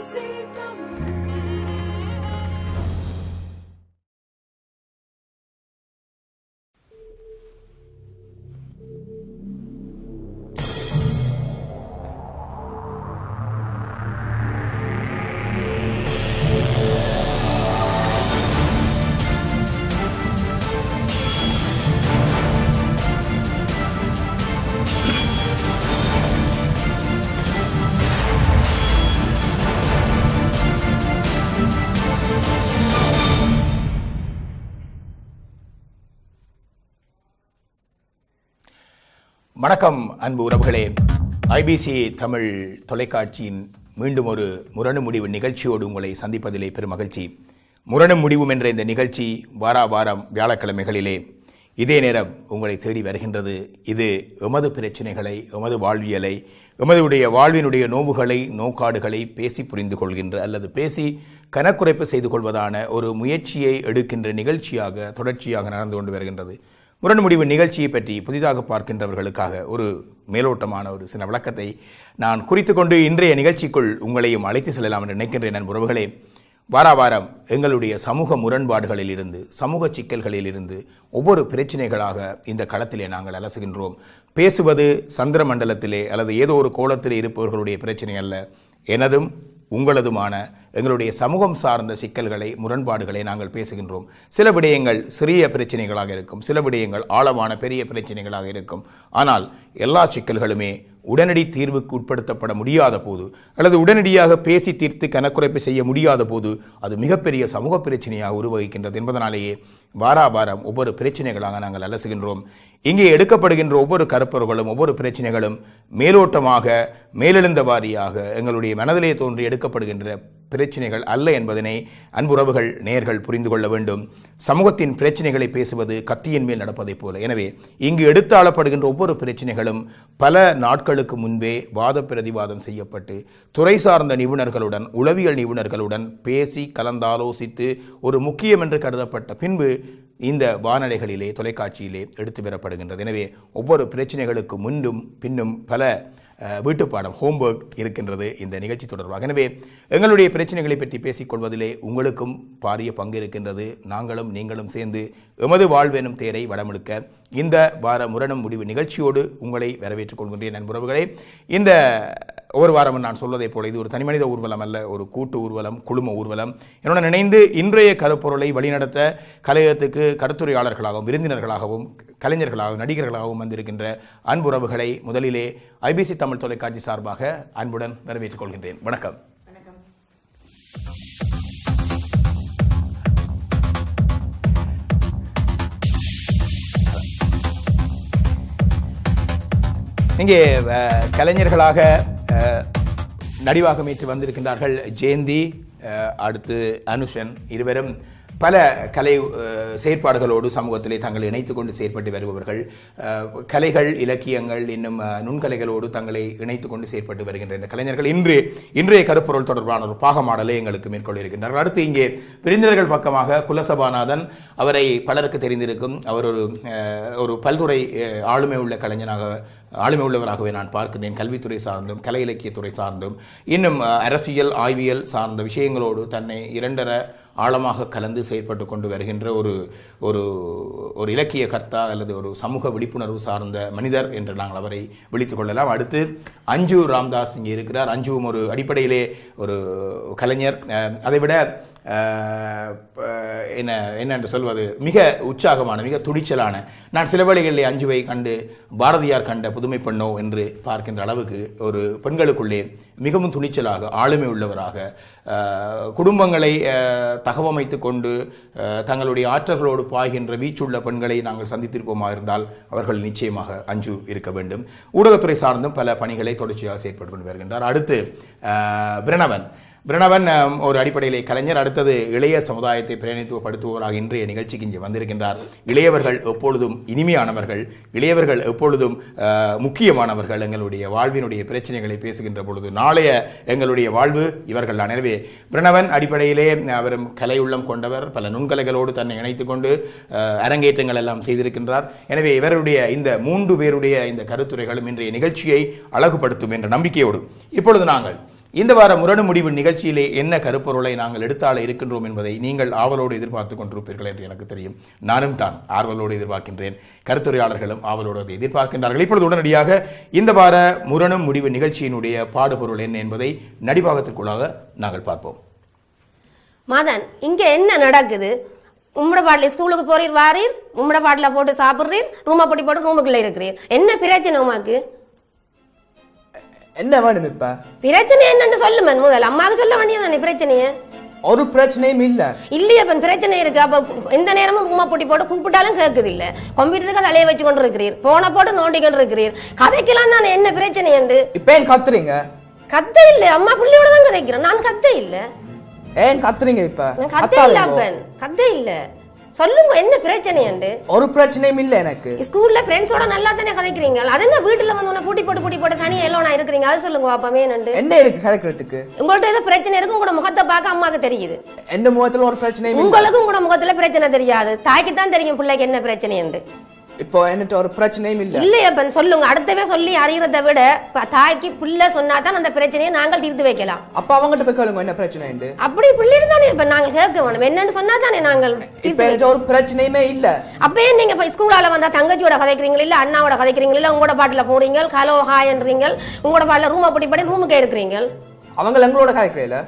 வணக்கம் அன்பு உறவுகளே ஐபிசி தமிழ் தொலைக்காட்சியின் மீண்டும் ஒரு முரணு முடிவு நிகழ்ச்சியோடு உங்களை சந்திப்பதிலே பெரும் மகிழ்ச்சி முரணு முடிவும் என்ற இந்த நிகழ்ச்சி வாரா வாரம் வியாழக்கிழமைகளிலே இதே நேரம் உங்களை தேடி வருகின்றது இது எமது பிரச்சனைகளை எமது வாழ்வியலை எமதுடைய வாழ்வினுடைய நோவுகளை நோக்காடுகளை பேசி புரிந்து கொள்கின்ற அல்லது பேசி கனக்குறைப்பு செய்து கொள்வதான ஒரு முயற்சியை எடுக்கின்ற நிகழ்ச்சியாக தொடர்ச்சியாக நடந்து கொண்டு வருகின்றது முரண் முடிவு நிகழ்ச்சியை பற்றி புதிதாக பார்க்கின்றவர்களுக்காக ஒரு மேலோட்டமான ஒரு சில விளக்கத்தை நான் குறித்து கொண்டு இன்றைய நிகழ்ச்சிக்குள் உங்களையும் அழைத்து செல்லலாம் என்று நினைக்கின்றேன் நன் உறவுகளே வாரா வாரம் எங்களுடைய சமூக முரண்பாடுகளில் இருந்து சமூக சிக்கல்களில் இருந்து ஒவ்வொரு பிரச்சனைகளாக இந்த களத்திலே நாங்கள் அலசுகின்றோம் பேசுவது சந்திர மண்டலத்திலே அல்லது ஏதோ ஒரு கோலத்திலே இருப்பவர்களுடைய பிரச்சனை அல்ல எனதும் உங்களதுமான எங்களுடைய சமூகம் சார்ந்த சிக்கல்களை முரண்பாடுகளை நாங்கள் பேசுகின்றோம் சில விடயங்கள் சிறிய பிரச்சனைகளாக இருக்கும் சில விடயங்கள் ஆழமான பெரிய பிரச்சனைகளாக இருக்கும் ஆனால் எல்லா சிக்கல்களுமே உடனடி தீர்வுக்கு உட்படுத்தப்பட முடியாத போது அல்லது உடனடியாக பேசி தீர்த்து கணக்குறைப்பு செய்ய முடியாத போது அது மிகப்பெரிய சமூக பிரச்சனையாக உருவகிக்கின்றது என்பதனாலேயே வாரா வாரம் ஒவ்வொரு பிரச்சனைகளாக நாங்கள் அலசுகின்றோம் இங்கே எடுக்கப்படுகின்ற ஒவ்வொரு கருப்பொருள்களும் ஒவ்வொரு பிரச்சனைகளும் மேலோட்டமாக மேலெழுந்த வாரியாக எங்களுடைய மனதிலே தோன்றி எடுக்கப்படுகின்ற பிரச்சனைகள் அல்ல என்பதனை அன்புறவுகள் நேர்கள் புரிந்து கொள்ள வேண்டும் சமூகத்தின் பிரச்சனைகளை பேசுவது கத்தியின் மேல் நடப்பதைப் போல எனவே இங்கு எடுத்தாளப்படுகின்ற ஒவ்வொரு பிரச்சனைகளும் பல நாட்களுக்கு முன்பே வாத பிரதிவாதம் செய்யப்பட்டு துறை சார்ந்த நிபுணர்களுடன் உளவியல் நிபுணர்களுடன் பேசி கலந்தாலோசித்து ஒரு முக்கியம் என்று கருதப்பட்ட பின்பு இந்த வானலைகளிலே தொலைக்காட்சியிலே எடுத்து வரப்படுகின்றது எனவே ஒவ்வொரு பிரச்சனைகளுக்கு முன்னும் பின்னும் பல அஹ், வீட்டுப்பாடம் ஹோம்ஒர்க் இருக்கின்றது இந்த நிகழ்ச்சி தொடர்பாக எனவே எங்களுடைய பிரச்சனைகளை பற்றி பேசிக்கொள்வதிலே உங்களுக்கும் பாரிய பங்கு இருக்கின்றது நாங்களும் நீங்களும் சேர்ந்து எமது வாழ்வெனும் தேரை வடமெடுக்க இந்த வார முரணம் முடிவு நிகழ்ச்சியோடு உங்களை வரவேற்றுக் கொள்கின்றேன் நண்புறவுகளே இந்த ஒவ்வொரு வாரமும் நான் சொல்வதைப் போல இது ஒரு தனிமனித ஊர்வலம் அல்ல ஒரு கூட்டு ஊர்வலம் குழும ஊர்வலம் என்னுடன் இணைந்து இன்றைய கருப்பொருளை வழிநடத்த கலையகத்துக்கு கருத்துரையாளர்களாகவும் விருந்தினர்களாகவும் கலைஞர்களாகவும் நடிகர்களாகவும் வந்திருக்கின்ற அன்புறவுகளை முதலிலே ஐபிசி தமிழ் தொலைக்காட்சி சார்பாக அன்புடன் வரவேற்றுக் கொள்கின்றேன் வணக்கம் இங்கே அஹ், கலைஞர்களாக அஹ், நடிவாகமேற்று வந்திருக்கின்றார்கள் ஜெயந்தி அஹ், அடுத்து அனுஷன் இருவரும் பல கலை அஹ், செயற்பாடுகளோடு சமூகத்திலே தங்களை இணைத்துக் கொண்டு செயற்பட்டு வருபவர்கள் அஹ், கலைகள் இலக்கியங்கள் இன்னும் அஹ், நுண்கலைகளோடு தங்களை இணைத்துக் கொண்டு செயற்பட்டு வருகின்ற இந்த கலைஞர்கள் இன்று இன்றைய கருப்பொருள் தொடர்பான ஒரு பாகமாடலை எங்களுக்கு மேற்கொள்ள இருக்கின்றார்கள் அடுத்து இங்கே விருந்தினர்கள் பக்கமாக குலசபாநாதன் அவரை பலருக்கு தெரிந்திருக்கும் அவர் ஒரு அஹ், ஒரு பல்துறை அஹ், ஆளுமை உள்ள கலைஞனாக ஆளுமை உள்ளவராகவே நான் பார்க்கிறேன் கல்வித்துறை சார்ந்தும் கலை இலக்கியத்துறை சார்ந்தும் இன்னும் அஹ், அரசியல் ஆய்வியல் சார்ந்த விஷயங்களோடு தன்னை இரண்டர ஆழமாக கலந்து செயற்பட்டு கொண்டு வருகின்ற ஒரு ஒரு ஒரு இலக்கிய கர்த்தா அல்லது ஒரு சமூக விழிப்புணர்வு சார்ந்த மனிதர் என்று நாங்கள் அவரை விழித்துக் கொள்ளலாம் அடுத்து அஞ்சு ராம்தாஸ் இங்கே இருக்கிறார் அஞ்சுவும் ஒரு அடிப்படையிலே ஒரு கலைஞர் அஹ், அதைவிட அஹ், அஹ், என்ன என்ன என்று சொல்வது மிக உற்சாகமான மிக துணிச்சலான நான் சில வேளைகளிலே அஞ்சுவை கண்டு பாரதியார் கண்ட புதுமை பெண்ணோ என்று பார்க்கின்ற அளவுக்கு ஒரு பெண்களுக்குள்ளே மிகவும் துணிச்சலாக ஆளுமை உள்ளவராக அஹ், குடும்பங்களை அஹ், தகவமைத்து கொண்டு அஹ், தங்களுடைய ஆற்றல்களோடு பாய்கின்ற வீச்சுள்ள பெண்களை நாங்கள் சந்தித்திருப்போமா இருந்தால் அவர்கள் நிச்சயமாக அஞ்சு இருக்க வேண்டும் ஊடகத்துறை சார்ந்தும் பல பணிகளை தொடர்ச்சியாக செயற்பட்டு கொண்டு வருகின்றார் அடுத்து அஹ், பிரணவன் பிரணவன் அஹ், ஒரு அடிப்படையிலே கலைஞர் அடுத்தது இளைய சமுதாயத்தை பிரதிநிதித்துவப்படுத்துவோராக இன்றைய நிகழ்ச்சிக்கு இங்கே வந்திருக்கின்றார் இளையவர்கள் எப்பொழுதும் இனிமையானவர்கள் இளையவர்கள் எப்பொழுதும் அஹ், முக்கியமானவர்கள் எங்களுடைய வாழ்வினுடைய பிரச்சனைகளை பேசுகின்ற பொழுது நாளைய எங்களுடைய வாழ்வு இவர்கள் தான் எனவே பிரணவன் அடிப்படையிலே அவரும் கலை உள்ளம் கொண்டவர் பல நுண்கலைகளோடு தன்னை இணைத்துக் கொண்டு அஹ், அரங்கேற்றங்கள் எல்லாம் செய்திருக்கின்றார் எனவே இவருடைய இந்த மூன்று பேருடைய இந்த கருத்துரைகளும் இன்றைய நிகழ்ச்சியை அழகுபடுத்தும் என்ற நம்பிக்கையோடு இப்பொழுது நாங்கள் இந்த வார முரணு முடிவு நிகழ்ச்சியிலே என்ன கருப்பொருளை நாங்கள் எடுத்தாள இருக்கின்றோம் என்பதை நீங்கள் ஆவலோடு எதிர்பார்த்து கொண்டிருப்பீர்கள் என்று எனக்கு தெரியும் நானும் தான் ஆர்வலோடு எதிர்பார்க்கின்றேன் கருத்துரையாளர்களும் ஆவலோடு அதை எதிர்பார்க்கின்றார்கள் இப்பொழுது உடனடியாக இந்த வார முரணும் முடிவு நிகழ்ச்சியினுடைய பாடுபொருள் என்ன என்பதை நடிபாகத்திற்குள்ளாக நாங்கள் பார்ப்போம் மதன் இங்க என்ன நடக்குது உம்மட பாட்டில் ஸ்கூலுக்கு போறீர் வாரீர் உம்மட பாட்டில் போட்டு சாப்பிட்றீர் ரூமை பொட்டி போட்டு ரூமுக்குள்ள இருக்கிறீர் என்ன பிரச்சனை உமாக்கு என்ன வேணும் இப்ப பிரச்சனை என்னன்னு சொல்லுமன் முதல் அம்மாவுக்கு சொல்ல வேண்டியதானே பிரச்சனைய ஒரு பிரச்சனையும் இல்ல இல்லையே அப்ப பிரச்சனை இருக்கு அப்ப எந்த நேரமும் உமா பொட்டி போட்டு கூப்பிட்டாலும் கேட்குது இல்ல கம்ப்யூட்டருக்கு தலையை வச்சு கொண்டு இருக்கிறீர் போன போட்டு நோண்டி கொண்டு இருக்கிறீர் கதைக்கலாம் தானே என்ன பிரச்சனை என்று இப்ப ஏன் கத்துறீங்க கத்த இல்ல அம்மா பிள்ளையோட தான் கதைக்கிறேன் நான் கத்த இல்ல ஏன் கத்துறீங்க இப்ப நான் கத்த இல்ல கத்தாதீங்க. அப்பன் கத்த இல்ல சொல்லுங்க என்ன பிரச்சனை என்று ஒரு பிரச்சனையும் இல்ல எனக்கு ஸ்கூல்ல ஃப்ரெண்ட்ஸோட நல்லா தானே கதைக்கிறீங்க அது என்ன வீட்டுல வந்து உன்னை பூட்டி போட்டு பூட்டி போட்டு தனியா எல்லோனா இருக்கிறீங்க அது சொல்லுங்க பாப்பமே நண்டு என்ன இருக்கு கலக்கிறதுக்கு உங்கள்ட்ட ஏதோ பிரச்சனை இருக்கு உங்களோட முகத்தை பார்க்க அம்மாக்கு தெரியுது எந்த முகத்துல ஒரு பிரச்சனையும் இல்ல உங்களுக்கு உங்களோட முகத்துல பிரச்சனை தெரியாது தாய்க்கு தான் தெரியும் பிள்ளைக்கு என்ன பிரச்சனை என்று இப்போ என்கிட்ட ஒரு பிரச்சனையும் இல்ல இல்லையப்பன் சொல்லுங்க அடுத்தவே சொல்லி அறியறதை விட ப- தாய்க்கு பிள்ளை சொன்னா தான் அந்த பிரச்சனையை நாங்கள் தீர்த்து வைக்கலாம் அப்ப அவங்ககிட்ட போய் கேளுங்க என்ன பிரச்சனைண்டு அப்படி பிள்ளைட்டு தானே இப்ப நாங்கள் கேட்க வேணும் என்னன்னு சொன்னா தானே நாங்கள் இப்ப தீர்த்து என்கிட்ட ஒரு பிரச்சனையுமே இல்ல அப்பயே நீங்க இப்ப ஸ்கூலால வந்தா தங்கச்சியோட கதைக்கிறீங்களா இல்ல அண்ணாவோட கதைக்கிறீங்களா இல்ல உங்களோட பாட்டுல போறீங்க கலோ ஹாயன்றீங்க உங்களோட பாட்டுல ரூமை படி படி ரூமுக்கே இருக்கிறீங்க அவங்க எங்களோட கதைக்கிறீல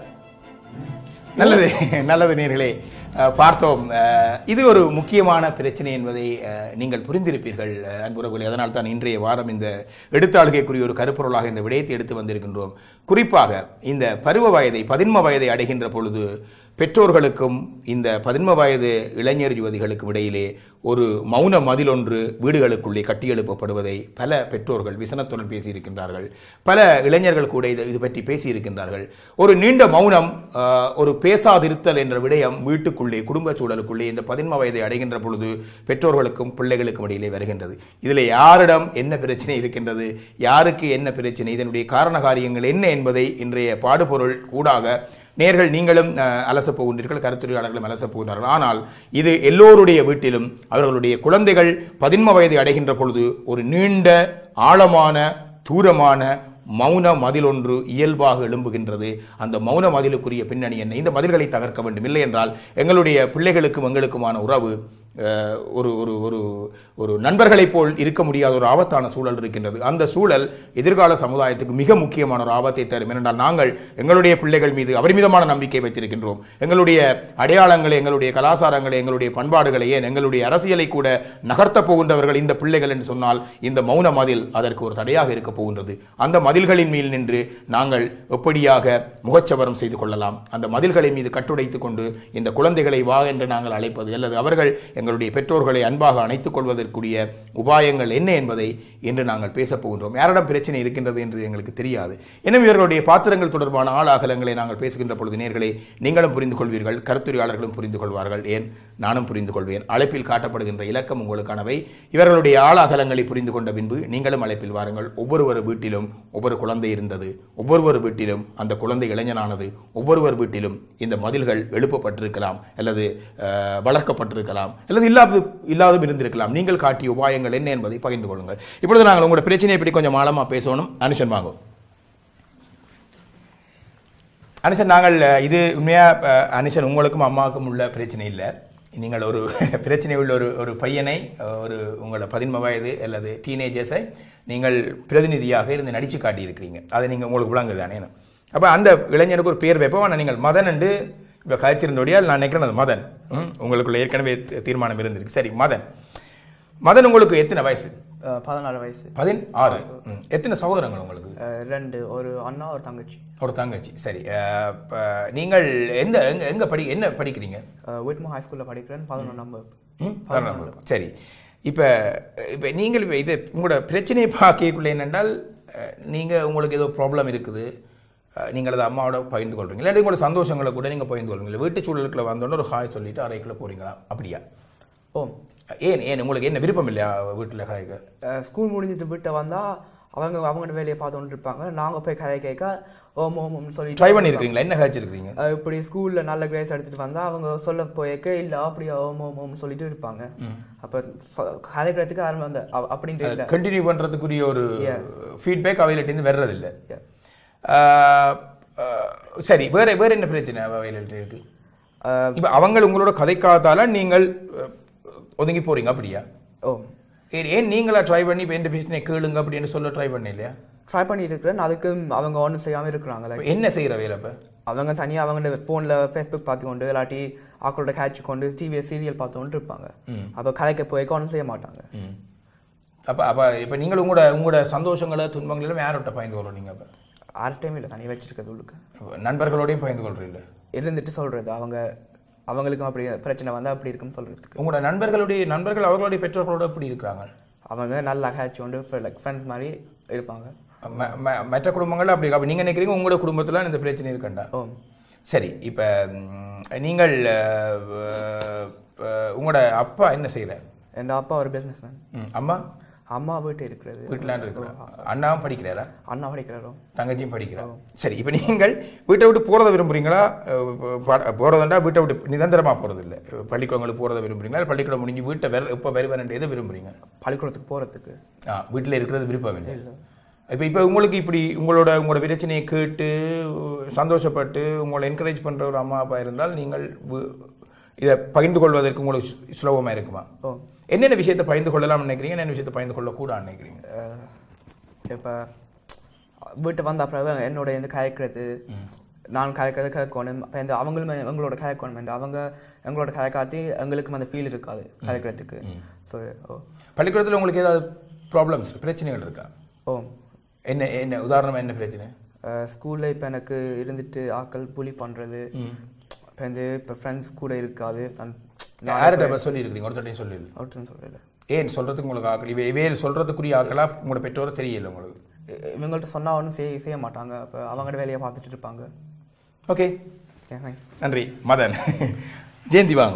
நல்லது நல்லது நேர்களே அஹ், பார்த்தோம் அஹ், இது ஒரு முக்கியமான பிரச்சனை என்பதை அஹ், நீங்கள் புரிந்திருப்பீர்கள் அஹ், அன்புறவுகளே அதனால் தான் இன்றைய வாரம் இந்த எடுத்தாளுகைக்குரிய ஒரு கருப்பொருளாக இந்த விடயத்தை எடுத்து வந்திருக்கின்றோம் குறிப்பாக இந்த பருவ வயதை பதின்ம வயதை அடைகின்ற பொழுது பெற்றோர்களுக்கும் இந்த பதின்ம வயது இளைஞர் யுவதிகளுக்கும் இடையிலே ஒரு மௌன மதில் ஒன்று வீடுகளுக்குள்ளே கட்டியெழுப்பப்படுவதை பல பெற்றோர்கள் விசனத்துடன் பேசியிருக்கின்றார்கள் பல இளைஞர்கள் கூட இது இது பற்றி பேசியிருக்கின்றார்கள் ஒரு நீண்ட மௌனம் ஆஹ், ஒரு பேசாதிருத்தல் என்ற விடயம் வீட்டுக்குள்ளே குடும்ப சூழலுக்குள்ளே இந்த பதின்ம வயதை அடைகின்ற பொழுது பெற்றோர்களுக்கும் பிள்ளைகளுக்கும் இடையிலே வருகின்றது இதில் யாரிடம் என்ன பிரச்சனை இருக்கின்றது யாருக்கு என்ன பிரச்சனை இதனுடைய காரண காரியங்கள் என்ன என்பதை இன்றைய பாடுபொருள் கூடாக நேர்கள் நீங்களும் அஹ், அலசப் போகின்றீர்கள் கருத்துரையாளர்களும் அலசப் போகின்றார்கள் ஆனால் இது எல்லோருடைய வீட்டிலும் அவர்களுடைய குழந்தைகள் பதின்ம வயதை அடைகின்ற பொழுது ஒரு நீண்ட ஆழமான தூரமான மௌன மதில் ஒன்று இயல்பாக எழும்புகின்றது அந்த மௌன மதிலுக்குரிய பின்னணி என்ன இந்த மதில்களை தகர்க்க வேண்டும் இல்லை என்றால் எங்களுடைய பிள்ளைகளுக்கும் எங்களுக்குமான உறவு அஹ், ஒரு ஒரு ஒரு ஒரு நண்பர்களைப் போல் இருக்க முடியாத ஒரு ஆபத்தான சூழல் இருக்கின்றது அந்த சூழல் எதிர்கால சமுதாயத்துக்கு மிக முக்கியமான ஒரு ஆபத்தை தரும் ஏனென்றால் நாங்கள் எங்களுடைய பிள்ளைகள் மீது அபரிமிதமான நம்பிக்கை வைத்திருக்கின்றோம் எங்களுடைய அடையாளங்களை எங்களுடைய கலாச்சாரங்களை எங்களுடைய பண்பாடுகளை ஏன் எங்களுடைய அரசியலை கூட நகர்த்தப் போகின்றவர்கள் இந்த பிள்ளைகள் என்று சொன்னால் இந்த மௌன மதில் அதற்கு ஒரு தடையாக இருக்க போகின்றது அந்த மதில்களின் மேல் நின்று நாங்கள் எப்படியாக முகச்சவரம் செய்து கொள்ளலாம் அந்த மதில்களை மீது கட்டுடைத்துக் கொண்டு இந்த குழந்தைகளை வா என்று நாங்கள் அழைப்பது அல்லது அவர்கள் எங்களுடைய பெற்றோர்களை அன்பாக அணைத்துக் கொள்வதற்குரிய உபாயங்கள் என்ன என்பதை இன்று நாங்கள் பேசப் போகின்றோம் யாரிடம் பிரச்சனை இருக்கின்றது என்று எங்களுக்கு தெரியாது எனவே இவர்களுடைய பாத்திரங்கள் தொடர்பான ஆளாகலங்களை நாங்கள் பேசுகின்ற பொழுது நேர்களே நீங்களும் புரிந்து கொள்வீர்கள் கருத்துரையாளர்களும் புரிந்து கொள்வார்கள் ஏன் நானும் புரிந்து கொள்வேன் அழைப்பில் காட்டப்படுகின்ற இலக்கம் உங்களுக்கானவை இவர்களுடைய ஆளாகலங்களை புரிந்து கொண்ட பின்பு நீங்களும் அழைப்பில் வாருங்கள் ஒவ்வொருவர் வீட்டிலும் ஒவ்வொரு குழந்தை இருந்தது ஒவ்வொருவர் வீட்டிலும் அந்த குழந்தை இளைஞனானது ஒவ்வொருவர் வீட்டிலும் இந்த மதில்கள் எழுப்பப்பட்டிருக்கலாம் அல்லது அஹ், வளர்க்கப்பட்டிருக்கலாம் அல்லது இல்லாத இல்லாதும் இருந்திருக்கலாம் நீங்கள் காட்டிய உபாயங்கள் என்ன என்பதை பகிர்ந்து கொள்ளுங்கள் இப்பொழுது நாங்கள் உங்களோட பிரச்சனையை பற்றி கொஞ்சம் ஆழமாக பேசணும் அனுஷன் வாங்கும் அனுஷன் நாங்கள் அஹ், இது உண்மையாக அனுஷன் உங்களுக்கும் அம்மாவுக்கும் உள்ள பிரச்சனை இல்லை நீங்கள் ஒரு பிரச்சனை உள்ள ஒரு ஒரு பையனை அஹ், ஒரு உங்களோட பதின்ம வயது அல்லது டீனேஜர்ஸை நீங்கள் பிரதிநிதியாக இருந்து நடித்து காட்டியிருக்கிறீங்க அதை நீங்கள் உங்களுக்கு விளங்குது தானே அப்போ அந்த இளைஞருக்கு ஒரு பேர் வைப்போம் ஆனால் நீங்கள் மதன் என்று இப்போ கழிச்சிருந்தோடியால் நான் நினைக்கிறேன் அது மதன் ம், உங்களுக்குள்ள ஏற்கனவே தீ- தீர்மானம் இருந்திருக்கு சரி மதன் மதன் உங்களுக்கு எத்தனை வயசு அஹ் பதினாறு வயசு பதினாறு ம். எத்தனை சகோதரங்கள் உங்களுக்கு அஹ் ரெண்டு ஒரு அண்ணா ஒரு தங்கச்சி ஒரு தங்கச்சி சரி அஹ், இப்ப நீங்கள் எந்த எங்க எங்க படி என்ன படிக்கிறீங்க விட்மோ ஹை ஸ்கூலில் படிக்கிறேன் பதினொன்றாம் வகுப்பு ம்? பதினொன்றாம் வகுப்பு. சரி இப்போ இப்போ நீங்கள் இப்போ இது உங்களோட பிரச்சனையை பார்க்கக்குள்ள என்னென்றால் அஹ், நீங்க உங்களுக்கு ஏதோ ப்ராப்ளம் இருக்குது அஹ், நீங்கள் அதை அம்மாவோட பகிர்ந்து கொள்றீங்க இல்லாட்டி உங்களோட சந்தோஷங்களை கூட நீங்கள் பகிர்ந்து கொள்றீங்க வீட்டு சூழலுக்குள்ள வந்தோன்னே ஒரு ஹாய் சொல்லிட்டு அறைக்குள்ள போறீங்களா அப்படியா ஓம் ஏன் ஏன் உங்களுக்கு என்ன விருப்பம் இல்லையா வீட்டில் கதைக்க அஹ் ஸ்கூல் முடிஞ்சிட்டு விட்டு வந்தால் அவங்க அவங்களோட வேலையை பார்த்துட்டு இருப்பாங்க நாங்கள் போய் கதை கேட்க ஓம் ஓம் ஓம்னு சொல்லிட்டு ட்ரை பண்ணியிருக்கீங்களா என்ன கதைச்சிருக்கீங்க அஹ் இப்படி ஸ்கூலில் நல்ல கிரேஸ் எடுத்துட்டு வந்தால் அவங்க சொல்ல போயக்க இல்லை அப்படியா ஓம் ஓம் ஓம்னு சொல்லிட்டு இருப்பாங்க அப்போ கதைக்கிறதுக்கு ஆரம்பம் அந்த அவ- அப்படின்ட்டு இல்லை கண்டினியூ பண்ணுறதுக்குரிய ஒரு Yeah. ஃபீட்பேக் அவையிலிருந்து வர்றதில்லை Yeah. ஆஹ், அஹ், சரி வேற வேற என்ன பிரச்சனை அவைலபிலிட்டி இருக்கு அஹ், இப்ப அவங்க உங்களோட கதைக்காதால நீங்கள் அஹ், ஒதுங்கி போறீங்க அப்படியா ஓ ஏன் ஏன் நீங்களா ட்ரை பண்ணி இப்போ எந்த பிரச்சனை கேளுங்க அப்படின்னு சொல்ல ட்ரை பண்ண இல்லையா ட்ரை பண்ணிட்டு இருக்கிறேன் அதுக்கு அவங்க ஒன்றும் செய்யாமல் இருக்கிறாங்க அப்ப லைக் என்ன செய்யற வேலை இப்ப அவங்க தனியாக அவங்க ஃபோனில் ஃபேஸ்புக் பார்த்துக்கொண்டு இல்லாட்டி ஆக்களோட கேட்ச் கொண்டு டிவியில் சீரியல் பார்த்துக்கொண்டு இருப்பாங்க அப்போ கதைக்க போய்க்க ஒன்றும் செய்ய மாட்டாங்க ம். அப்ப அப்ப இப்ப நீங்கள் உங்களோட உங்களோட சந்தோஷங்களை துன்பங்களை எல்லாம் யார்கிட்ட பயந்து கொள்றோம் நீங்க அப்ப ஆர்டையும் இல்லை தனியாக வச்சிருக்கிறது உள்ளுக்கு அப்ப நண்பர்களோடையும் பயந்து கொள்றீங்க இருந்துட்டு சொல்கிறது அவங்க அவங்களுக்கும் அப்படி பிரச்சனை வந்தால் அப்படி இருக்குன்னு சொல்கிறதுக்கு உங்களோட நண்பர்களுடைய நண்பர்கள் அவர்களுடைய பெற்றோர்களோட எப்படி இருக்கிறாங்க அவங்க நல்லா கேட்ச் கொண்டு லைக் ஃப்ரெண்ட்ஸ் மாதிரி இருப்பாங்க ம- ம- மற்ற குடும்பங்கள் அப்படி அப்ப நீங்க நினைக்கிறீங்க உங்களோட குடும்பத்துல இந்த பிரச்சனை இருக்கண்டா ஓ சரி இப்ப ம், நீங்கள் அஹ், அஹ், உங்களோட அப்பா என்ன செய்யறாரு என் அப்பா ஒரு பிஸ்னஸ் மேன் ம், அம்மா அம்மா வீட்டு இருக்கிறது வீட்டிலாண்டு இருக்கிறார் அண்ணாவும் படிக்கிறாரா அண்ணா படிக்கிறாரோ தங்கச்சியும் படிக்கிறார் சரி இப்போ நீங்கள் வீட்டை விட்டு போகிறத விரும்புறீங்களா போகிறதுண்டா வீட்டை விட்டு நிரந்தரமாக போகிறது இல்லை பள்ளிக்கூடங்களுக்கு போகிறத விரும்புறீங்களா இல்ல பள்ளிக்கூடம் முடிஞ்சு வீட்டை வேற எப்போ வருவேன் எதை விரும்புறீங்க பள்ளிக்கூடத்துக்கு போகிறதுக்கு ஆ வீட்டில் இருக்கிறது விருப்பம் இல்லை இப்போ இப்போ உங்களுக்கு இப்படி உங்களோட உங்களோட பிரச்சனையை கேட்டு சந்தோஷப்பட்டு உங்களை என்கரேஜ் பண்ணுற ஒரு அம்மா அப்பா இருந்தால் நீங்கள் வு- இதை பகிர்ந்து கொள்வதற்கு உங்களுக்கு சு- சுலபமா இருக்குமா ஓ என்னென்ன விஷயத்தை பகிர்ந்து கொள்ளலாம்னு நினைக்கிறீங்க என்னென்ன விஷயத்தை பகிர்ந்து கொள்ளக்கூடாதுன்னு நினைக்கிறீங்க இப்போ வீட்டு வந்த அப்புறம் என்னோட இந்த கயக்கிறது நான் கயக்கிறது கயக்கணும் இப்போ இந்த அவங்களும் எங்களோட கயக்கணும் இந்த அவங்க எங்களோட கயக்காத்தி எங்களுக்கும் அந்த ஃபீல் இருக்காது கயக்கிறதுக்கு ஸோ ஓ பள்ளிக்கூடத்தில் உங்களுக்கு ஏதாவது ப்ராப்ளம்ஸ் பிரச்சனைகள் இருக்கா ஓ என்ன என்ன உதாரணமா என்ன பிரச்சனை ஸ்கூலில் இப்போ எனக்கு இருந்துட்டு ஆக்கள் புலி பண்ணுறது இப்போ இந்த இப்போ ஃப்ரெண்ட்ஸ் கூட இருக்காது நான் யார்கிட்ட இப்ப சொல்லி இருக்கிறீங்க ஒருத்தட்டையும் சொல்லி அவுட்னு சொல்லல ஏன் சொல்றதுக்கு உங்களுக்கு ஆக்கள் இவை இவே சொல்றதுக்குரிய ஆக்களா உங்களோட பெற்றோரை தெரியல உங்களுக்கு இ- இவங்கள்ட்ட சொன்னா ஒன்றும் செய்ய செய்ய மாட்டாங்க அப்போ அவங்களோட வேலையை பார்த்துட்டு இருப்பாங்க ஓகே ஓகே தேங்க்யூ நன்றி மதன் ஜெயந்தி வாங்க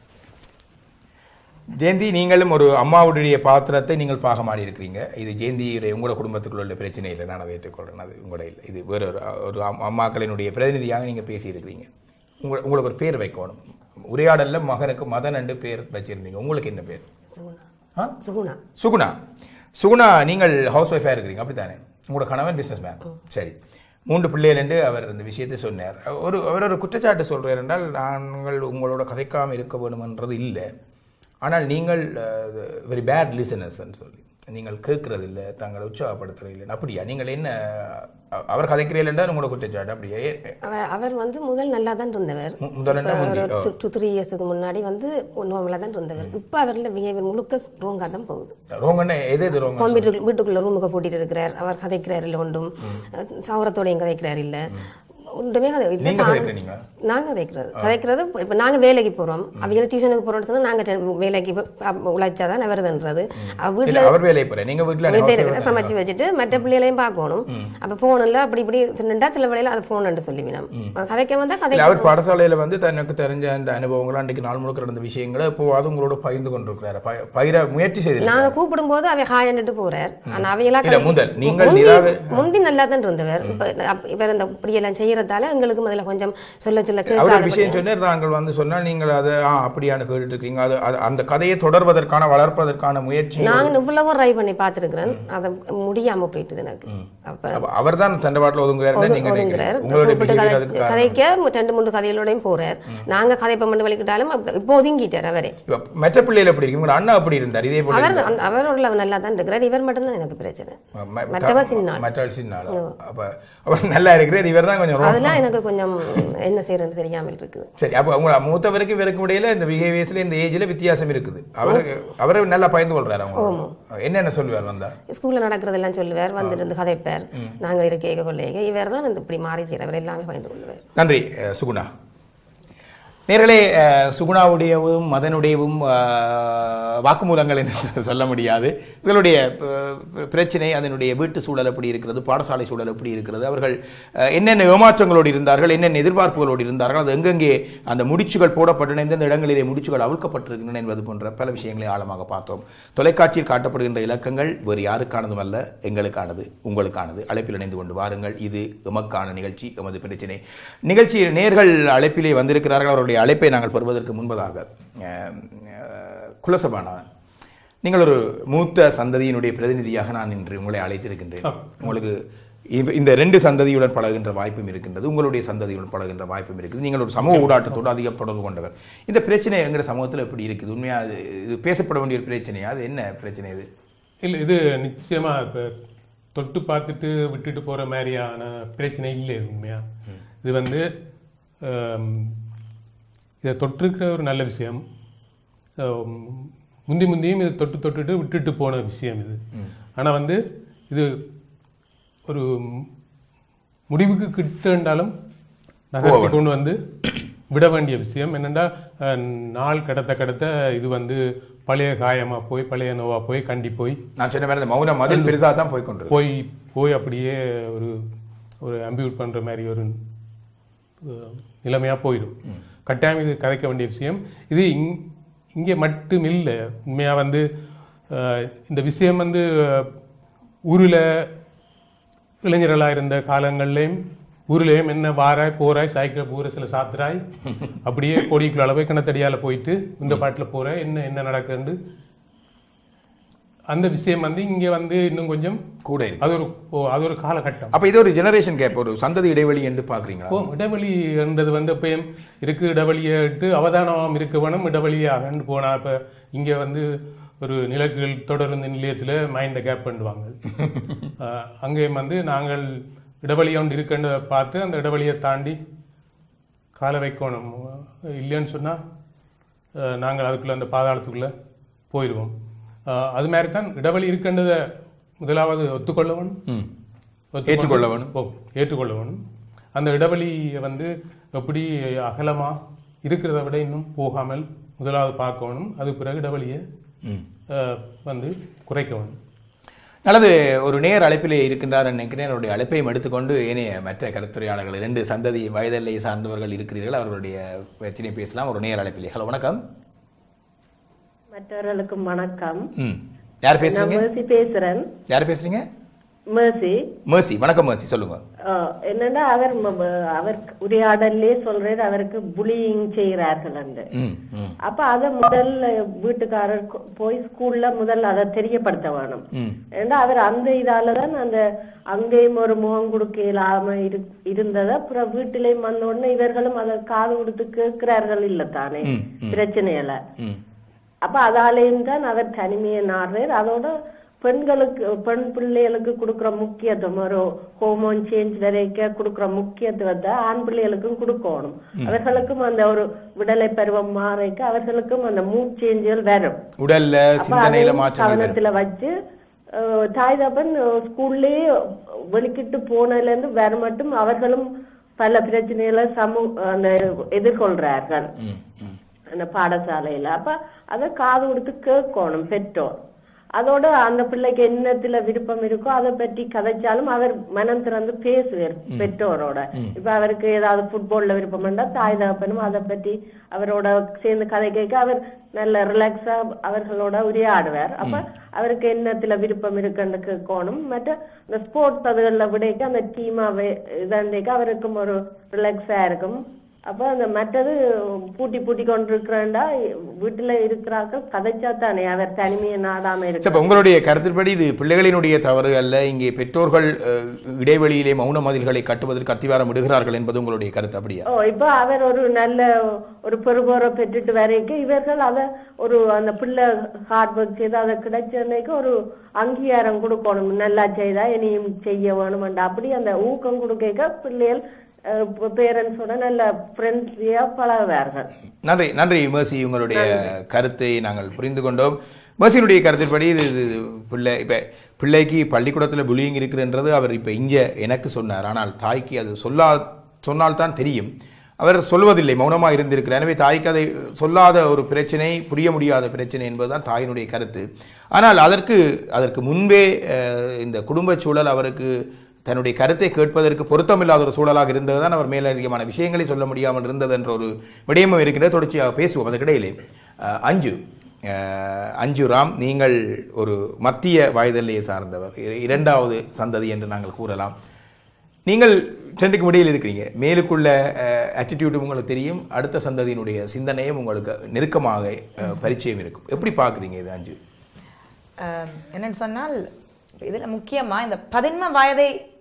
ஜெயந்தி நீங்களும் ஒரு அம்மாவுடைய பாத்திரத்தை நீங்கள் பாகமாடி இருக்கிறீங்க இது ஜெயந்தியுடைய உங்களோட குடும்பத்துக்குள்ள உள்ள பிரச்சனை இல்லை நான் அதை ஏற்றுக்கொள்றேன் அது உங்களோட இல்லை இது வேற ஒரு ஒரு அம்- அம்மாக்களினுடைய பிரதிநிதியாக நீங்கள் பேசியிருக்கிறீங்க உங்க உங்களுக்கு ஒரு பேர் வைக்கணும் உரையாடல்ல மகனுக்கு மதன் என்று பேர் வச்சிருந்தீங்க உங்களுக்கு என்ன பேர் சுகுணா ஆ சுகுணா சுகுணா சுகுணா நீங்கள் ஹவுஸ் ஒய்ஃபாக இருக்கிறீங்க அப்படித்தானே உங்களோட கணவன் பிஸ்னஸ் மேன் சரி மூன்று பிள்ளைகள் என்று அவர் இந்த விஷயத்தை சொன்னார் ஒரு அவர் ஒரு குற்றச்சாட்டு சொல்றார் என்றால் நாங்கள் உங்களோட கதைக்காமல் இருக்க வேணுமென்றது இல்லை ஆனால் நீங்கள் வெரி பேட் லிசனர்ஸ்ன்னு சொல்லி நீங்கள் கேட்கறது இல்லை தங்களை உற்சாகப்படுத்துறது இல்லை அப்படியா நீங்கள் என்ன அ- அவர் கதைக்கிறீர்கள் என்றால் உங்களோட குற்றச்சாட்டு அப்படியா ஏ- அவ- அவர் வந்து முதல் நல்லா தான் இருந்தவர் மு- முதல்ல என்ன முந்தி? ஓ. டூ த்ரீ இயர்ஸுக்கு முன்னாடி வந்து நார்மலாக தான் இருந்தவர் இப்போ அவரில் பிஹேவியர் முழுக்க ரோங்காக தான் போகுது ரோங்கண்ணே எது எது ரோங்க கம்ப்யூட்டர் வீட்டுக்குள்ள ரூமுக்கு பூட்டிட்டு இருக்கிறார் அவர் கதைக்கிறார் இல்லை ஒன்றும் சௌரத்தோடையும் கதைக்கிறார் இல்லை ஒன்றுமே கதை இல்லை நீங்க தான் கதைக்கிறீங்களா நாங்க கதைக்கிறது கதைக்கிறது இப்போ நாங்க வேலைக்கு போறோம் அவங்க டியூஷனுக்கு போறோம்னு சொன்னா நாங்க ரெண்டு வேலைக்கு உழைச்சாதான் வருதுன்றது அவ இல்ல வீட்டுல அவர் வேலையை போறேன் நீங்க வீட்டுல வீட்டை house இருக்கிற wife சமைச்சு வச்சுட்டு மற்ற பிள்ளைகளையும் பார்க்கணும் அப்ப போகணும்ல அப்படி இப்படி நின்றா சில வேலையில அது போகணும்னு சொல்லிவினோம் கதைக்க வந்தா கதை இல்ல, அவர் பாடசாலையில வந்து தனக்கு தெரிஞ்ச அந்த அனுபவங்கள் அன்றைக்கு நாள் முழுக்க நடந்த விஷயங்களை இப்போ அது உங்களோட பகிர்ந்து கொண்டிருக்கிறாரு ப- பகிர முயற்சி செய்திருக்காரு நாங்க கூப்பிடும் போது அவ ஹாயன்ட்டு போறார் ஆனா அவையெல்லாம் இல்ல, கதை- முதல் நீங்கள் முந்தி- நிராகரி- முந்தி நல்லா தான் இருந்தவர் இப்ப அப்ப இவர் இந்த இப்படியெல்லாம் செய்யறதால எங்களுக்கு முதல்ல கொஞ்சம் சொல்ல சொல்ல அவர் ஒரு கேட்காத விஷயம் சொன்னார் தாங்கள் வந்து சொன்னால் நீங்கள் அதை ஆ அப்படியானு கேட்டுட்டு இருக்கீங்க அது அது- அந்த கதையை தொடர்வதற்கான வளர்ப்பதற்கான முயற்சி நான் இவ்வளவும் ட்ரை பண்ணி பார்த்துருக்கிறேன் அது முடியாம போயிட்டுது எனக்கு அப்ப அவர் தான் தண்டவாட்டில் ஒதுங்குறாரு நீங்க ஒதுங்குறார் நினைக்கிறீங்க உங்களுடைய கூப்பிட்டு behavior கதை- அதுக்கு காரணம். கதைக்க ரெண்டு மூணு கதைகளோடையும் போறார் நாங்க கதை பண்ணி வலிக்கிட்டாலும் இப்போ ஒதுங்கிட்டார் அவரே இப்ப மற்ற பிள்ளைகள் எப்படி இருக்கு உங்களோட அண்ணா அப்படி இருந்தார் இதே போல அவர் அந்த- அவர் ஒரு நல்லா தான் இருக்கிறார் இவர் மட்டும்தான் எனக்கு பிரச்சனை ம- மற்றவ சின்ன மற்ற சின்ன அப்ப அவர் நல்லா இருக்கிறார் இவர் தான் கொஞ்சம் ரொம்ப- அதெல்லாம் எனக்கு கொஞ்சம் என்ன செய்யறதுன்னு தெரியாமல் இருக்குது சரி அப்போ உங்க மூத்தவருக்கு இவருக்கு இடையில இந்த பிஹேவியர்ஸ்ல இந்த ஏஜ்ல வித்தியாசம் இருக்குது அவர் அவர் நல்லா பயந்து கொள்றாரு அவங்க என்னென்ன சொல்லுவார் வந்தா ஸ்கூல்ல நடக்கிறதெல்லாம் சொல்லுவார் வந்து இருந்து கதைப்பார் நாங்க இருக்க கொள்ளைக இவர் தான் இந்த இப்படி மாறி செய்யறவர் எல்லாமே பயந்து கொள்ளுவார் நன்றி அஹ், சுகுணா நேர்களே அஹ், சுகுணாவுடையவும் மதனுடையவும் அஹ், வாக்குமூலங்கள் என்று சொ- சொல்ல முடியாது இவர்களுடைய ப- பிரச்சனை அதனுடைய வீட்டு சூழல் எப்படி இருக்கிறது பாடசாலை சூழல் எப்படி இருக்கிறது அவர்கள் அஹ், என்னென்ன ஏமாற்றங்களோடு இருந்தார்கள் என்னென்ன எதிர்பார்ப்புகளோடு இருந்தார்கள் அது எங்கெங்கே அந்த முடிச்சுகள் போடப்பட்டன எந்தெந்த இடங்களிலே முடிச்சுகள் அவிழ்க்கப்பட்டிருக்கின்றன என்பது போன்ற பல விஷயங்களை ஆழமாக பார்த்தோம் தொலைக்காட்சியில் காட்டப்படுகின்ற இலக்கங்கள் வேறு யாருக்கானதும் அல்ல எங்களுக்கானது உங்களுக்கானது அழைப்பில் இணைந்து கொண்டு வாருங்கள் இது எமக்கான நிகழ்ச்சி எமது பிரச்சனை நிகழ்ச்சி நேர்கள் அழைப்பிலே வந்திருக்கிறார்கள் அவருடைய அழைப்பை நாங்கள் பெறுவதற்கு முன்பதாக அஹ், அஹ், குலசபாநாதன் நீங்கள் ஒரு மூத்த சந்ததியினுடைய பிரதிநிதியாக நான் இன்று உங்களை அழைத்திருக்கின்றேன் உங்களுக்கு இந்த- இந்த ரெண்டு சந்ததியுடன் பழகுகின்ற வாய்ப்பும் இருக்கின்றது உங்களுடைய சந்ததியுடன் பழகுகின்ற வாய்ப்பும் இருக்குது நீங்கள் ஒரு சமூக ஊடாட்டத்தோடு அதிகம் தொடர்பு கொண்டவர் இந்த பிரச்சனை எங்கள் சமூகத்தில் எப்படி இருக்குது உண்மையாக அது இது பேசப்பட வேண்டிய ஒரு பிரச்சனையா அது என்ன பிரச்சனை இது இல்லை இது நிச்சயமா இப்போ தொட்டு பார்த்துட்டு விட்டுட்டு போற மாதிரியான பிரச்சனை இல்லை இது உண்மையா இது வந்து ஆம், இதை தொட்டிருக்கிற ஒரு நல்ல விஷயம் ஆம், முந்தி முந்தியும் இது தொட்டு தொட்டுட்டு விட்டுட்டு போன விஷயம் இது ஆனா வந்து இது ஒரு முடிவுக்கு கிட்டண்டாலும் நகர்த்தி கொண்டு வந்து விட வேண்டிய விஷயம் என்னென்னா நாள் கடத்த கடத்த இது வந்து பழைய காயமா போய் பழைய நோவா போய் கண்டி போய் நான் சொன்ன மாதிரி இந்த மௌன மதில் பெரிதாக தான் போய் கொண்டு போய் போய் அப்படியே ஒரு ஒரு அம்பியூட் பண்ற மாதிரி ஒரு அஹ், நிலைமையா போயிடும் கட்டாயம் இது கதைக்க வேண்டிய விஷயம் இது இங் இங்கே மட்டும் இல்லை உண்மையா வந்து அஹ், இந்த விஷயம் வந்து அஹ், ஊரில் இளைஞர்களாக இருந்த காலங்கள்லேயும் ஊர்லேயும் என்ன வாராய் போறாய் சைக்கிள் பூர சில சாத்துறாய் அப்படியே கொடிக்குள்ள போய் கிணத்தடியால போயிட்டு இந்த பாட்டில் போறாய் என்ன என்ன நடக்குதுன்னு அந்த விஷயம் வந்து இங்கே வந்து இன்னும் கொஞ்சம் கூட இருக்கு அது ஒரு ஓ, அது ஒரு காலகட்டம் அப்ப இது ஒரு ஜெனரேஷன் கேப் ஒரு சந்ததி இடைவெளி என்று பார்க்குறீங்களா ஓ இடைவெளி என்றது வந்து எப்பயும் இருக்கு இடைவெளியிட்டு அவதானம் இருக்க வேணும் இடைவெளியாகன்னு போனா இப்ப இங்க வந்து ஒரு நிலக்கீழ் தொடருந்து நிலையத்துல மைண்ட கேப் பண்ணுவாங்க அஹ், அங்கேயும் வந்து நாங்கள் இடைவெளி ஒன்று இருக்குன்றதை பார்த்து அந்த இடைவெளியை தாண்டி காலை வைக்கணும் இல்லைன்னு சொன்னா அஹ், நாங்கள் அதுக்குள்ள அந்த பாதாளத்துக்குள்ள போயிடுவோம் அஹ், அது மாதிரி தான் இடைவெளி இருக்கின்றதை முதலாவது ஒத்துக்கொள்ளவன் ஒத்துக்கொண்டு- ஏற்றுக்கொள்ள வேணும். ஓ ஏற்றுக்கொள்ள வேணும் அந்த இடைவெளியை வந்து எப்படி அகலமா இருக்கிறத விட இன்னும் போகாமல் முதலாவது பார்க்கணும் அது பிறகு இடைவெளியை அஹ், வந்து குறைக்க வேணும் நல்லது ஒரு நேர் அழைப்பிலே இருக்கின்றார் நினைக்கிறேன் அவருடைய அழைப்பையும் எடுத்துக்கொண்டு ஏனைய மற்ற கருத்துரையாளர்கள் இரண்டு சந்ததி வயதெல்லை சார்ந்தவர்கள் இருக்கிறீர்கள் அவர்களுடைய பிரச்சனை பேசலாம் ஒரு நேர் அழைப்பிலே ஹலோ வணக்கம் மற்றவர்களுக்கு வணக்கம் ம் யார் நான் பேசுறீங்க மேர்சி பேசுறேன் யார் பேசுறீங்க மேர்சி மேர்சி வணக்கம் மேர்சி சொல்லுங்க அஹ், என்னன்னா அவர் ம- ம- அவர் உரையாடல்லே சொல்றது அவருக்கு புலியிங் செய்கிறார்கள் என்று ம் ம் அப்ப அத முதல்ல வீட்டுக்காரர் கொ- போய் ஸ்கூல்ல முதல்ல அதை தெரியப்படுத்த வேணும் ம் ஏன்னா அவர் அந்த இதாலதான் அந்த அங்கேயும் ஒரு முகம் கொடுக்க இல்லாம இரு இருந்ததை அப்புறம் வீட்டிலேயும் வந்த உடனே இவர்களும் அதை காது கொடுத்து கேட்கிறார்கள் இல்ல தானே ம், பிரச்சனையில ம் அப்ப அதாலேயும் தான் அவர் தனிமையை நாடுறார் அதோட பெண்களுக்கு பெண் பிள்ளைகளுக்கு கொடுக்குற முக்கியத்துவம் ஒரு ஹோமோன் சேஞ்ச் வரைக்கும் கொடுக்குற முக்கியத்துவத்தை ஆண் பிள்ளைகளுக்கும் கொடுக்கணும் அவர்களுக்கும் அந்த ஒரு விடலை பருவம் மாறைக்கு அவர்களுக்கும் அந்த மூட் சேஞ்சுகள் வரும் உடல்ல அப்ப சிந்தனையில அதையும் மாற்றங்கள் வரும் கவனத்துல வச்சு அஹ், தாய் தப்பன் ஸ்கூல்லயே வெளிக்கிட்டு போனதுல இருந்து வேற மட்டும் அவர்களும் பல பிரச்சனைகளை சமூக அந்த எதிர்கொள்றார்கள் ம் ம் அந்த பாடசாலையில அப்ப அத காது கொடுத்து கேட்கணும் பெற்றோர் அதோட அந்த பிள்ளைக்கு என்னத்துல விருப்பம் இருக்கோ அதை பற்றி கதைச்சாலும் அவர் மனம் திறந்து பேசுவார் பெற்றோரோட இப்ப அவருக்கு ஏதாவது ஃபுட்பால்ல விருப்பம் இருந்தா தாய் தகப்பனும் அதை பற்றி அவரோட சேர்ந்து கதை கேட்க அவர் நல்ல ரிலாக்ஸா அவர்களோட உரையாடுவார் அப்ப அவருக்கு என்னத்துல விருப்பம் இருக்குன்னு கேட்கணும் மற்ற இந்த ஸ்போர்ட்ஸ் அதுகளில் விடைக்க அந்த டீமா இதாண்டேக்க அவருக்கும் ஒரு ரிலாக்ஸா இருக்கும் அப்ப அந்த மற்றது பூட்டி பூட்டி கொண்டிருக்கிறேன்டா வீட்டுல இருக்கிறார்கள் கதைச்சா தானே அவர் தனிமையை நாடாம சரி, இருக்க இப்ப உங்களுடைய கருத்தின்படி இது பிள்ளைகளினுடைய தவறு அல்ல இங்கே பெற்றோர்கள் அஹ், இடைவெளியிலே மௌன மதில்களை கட்டுவதற்கு அத்திவாரம் விடுகிறார்கள் என்பது உங்களுடைய கருத்து அப்படியா ஓ இப்ப அவர் ஒரு நல்ல ஒரு பெருபோரை பெற்றுட்டு வரைக்கும் இவர்கள் அத ஒரு அந்த பிள்ளை ஹார்ட் ஒர்க் செய்து அதை கிடைச்சன்னைக்கு ஒரு அங்கீகாரம் கொடுக்கணும் நல்லா செய்தா இனியும் செய்ய வேணும்டா அப்படி அந்த ஊக்கம் கொடுக்க பிள்ளைகள் பேரண்ட்ஸோட நல்ல ஃப்ரெண்ட்லியா பழகுவார்கள் நன்றி நன்றி மேர்சி உங்களுடைய கருத்தை நாங்கள் புரிந்து கொண்டோம் மேர்சியினுடைய கருத்தின்படி இது இது பிள்ளை இப்போ பிள்ளைக்கு பள்ளிக்கூடத்தில் புலியிங் இருக்குன்றது அவர் இப்போ இங்கே எனக்கு சொன்னார் ஆனால் தாய்க்கு அது சொல்லா சொன்னால்தான் தெரியும் அவர் சொல்வதில்லை மௌனமாக இருந்திருக்கிறார் எனவே தாய்க்கு அதை சொல்லாத ஒரு பிரச்சனை புரிய முடியாத பிரச்சனை என்பதுதான் தாயினுடைய கருத்து ஆனால் அதற்கு அதற்கு முன்பே அஹ், இந்த குடும்பச் சூழல் அவருக்கு தன்னுடைய கருத்தை கேட்பதற்கு பொருத்தமில்லாத ஒரு சூழலாக இருந்தது தான் அவர் மேலதிகமான விஷயங்களை சொல்ல முடியாமல் இருந்தது என்ற ஒரு விடயமும் இருக்கின்ற தொடர்ச்சியாக பேசுவோம் அதற்கிடையிலே அஹ், அஞ்சு அஹ், அஞ்சு ராம் நீங்கள் ஒரு மத்திய வயதிலேயே சார்ந்தவர் இ- இரண்டாவது சந்ததி என்று நாங்கள் கூறலாம் நீங்கள் ரெண்டுக்கு இடையில் இருக்கிறீங்க மேலுக்குள்ள ஆட்டிடியூடும் உங்களுக்கு தெரியும் அடுத்த சந்ததியினுடைய சிந்தனையும் உங்களுக்கு நெருக்கமாக அஹ், பரிச்சயம் இருக்கும் எப்படி பார்க்குறீங்க இது அஞ்சு ஆம், என்னன்னு சொன்னால் இதுல முக்கியமா இந்த பதின்ம வயதை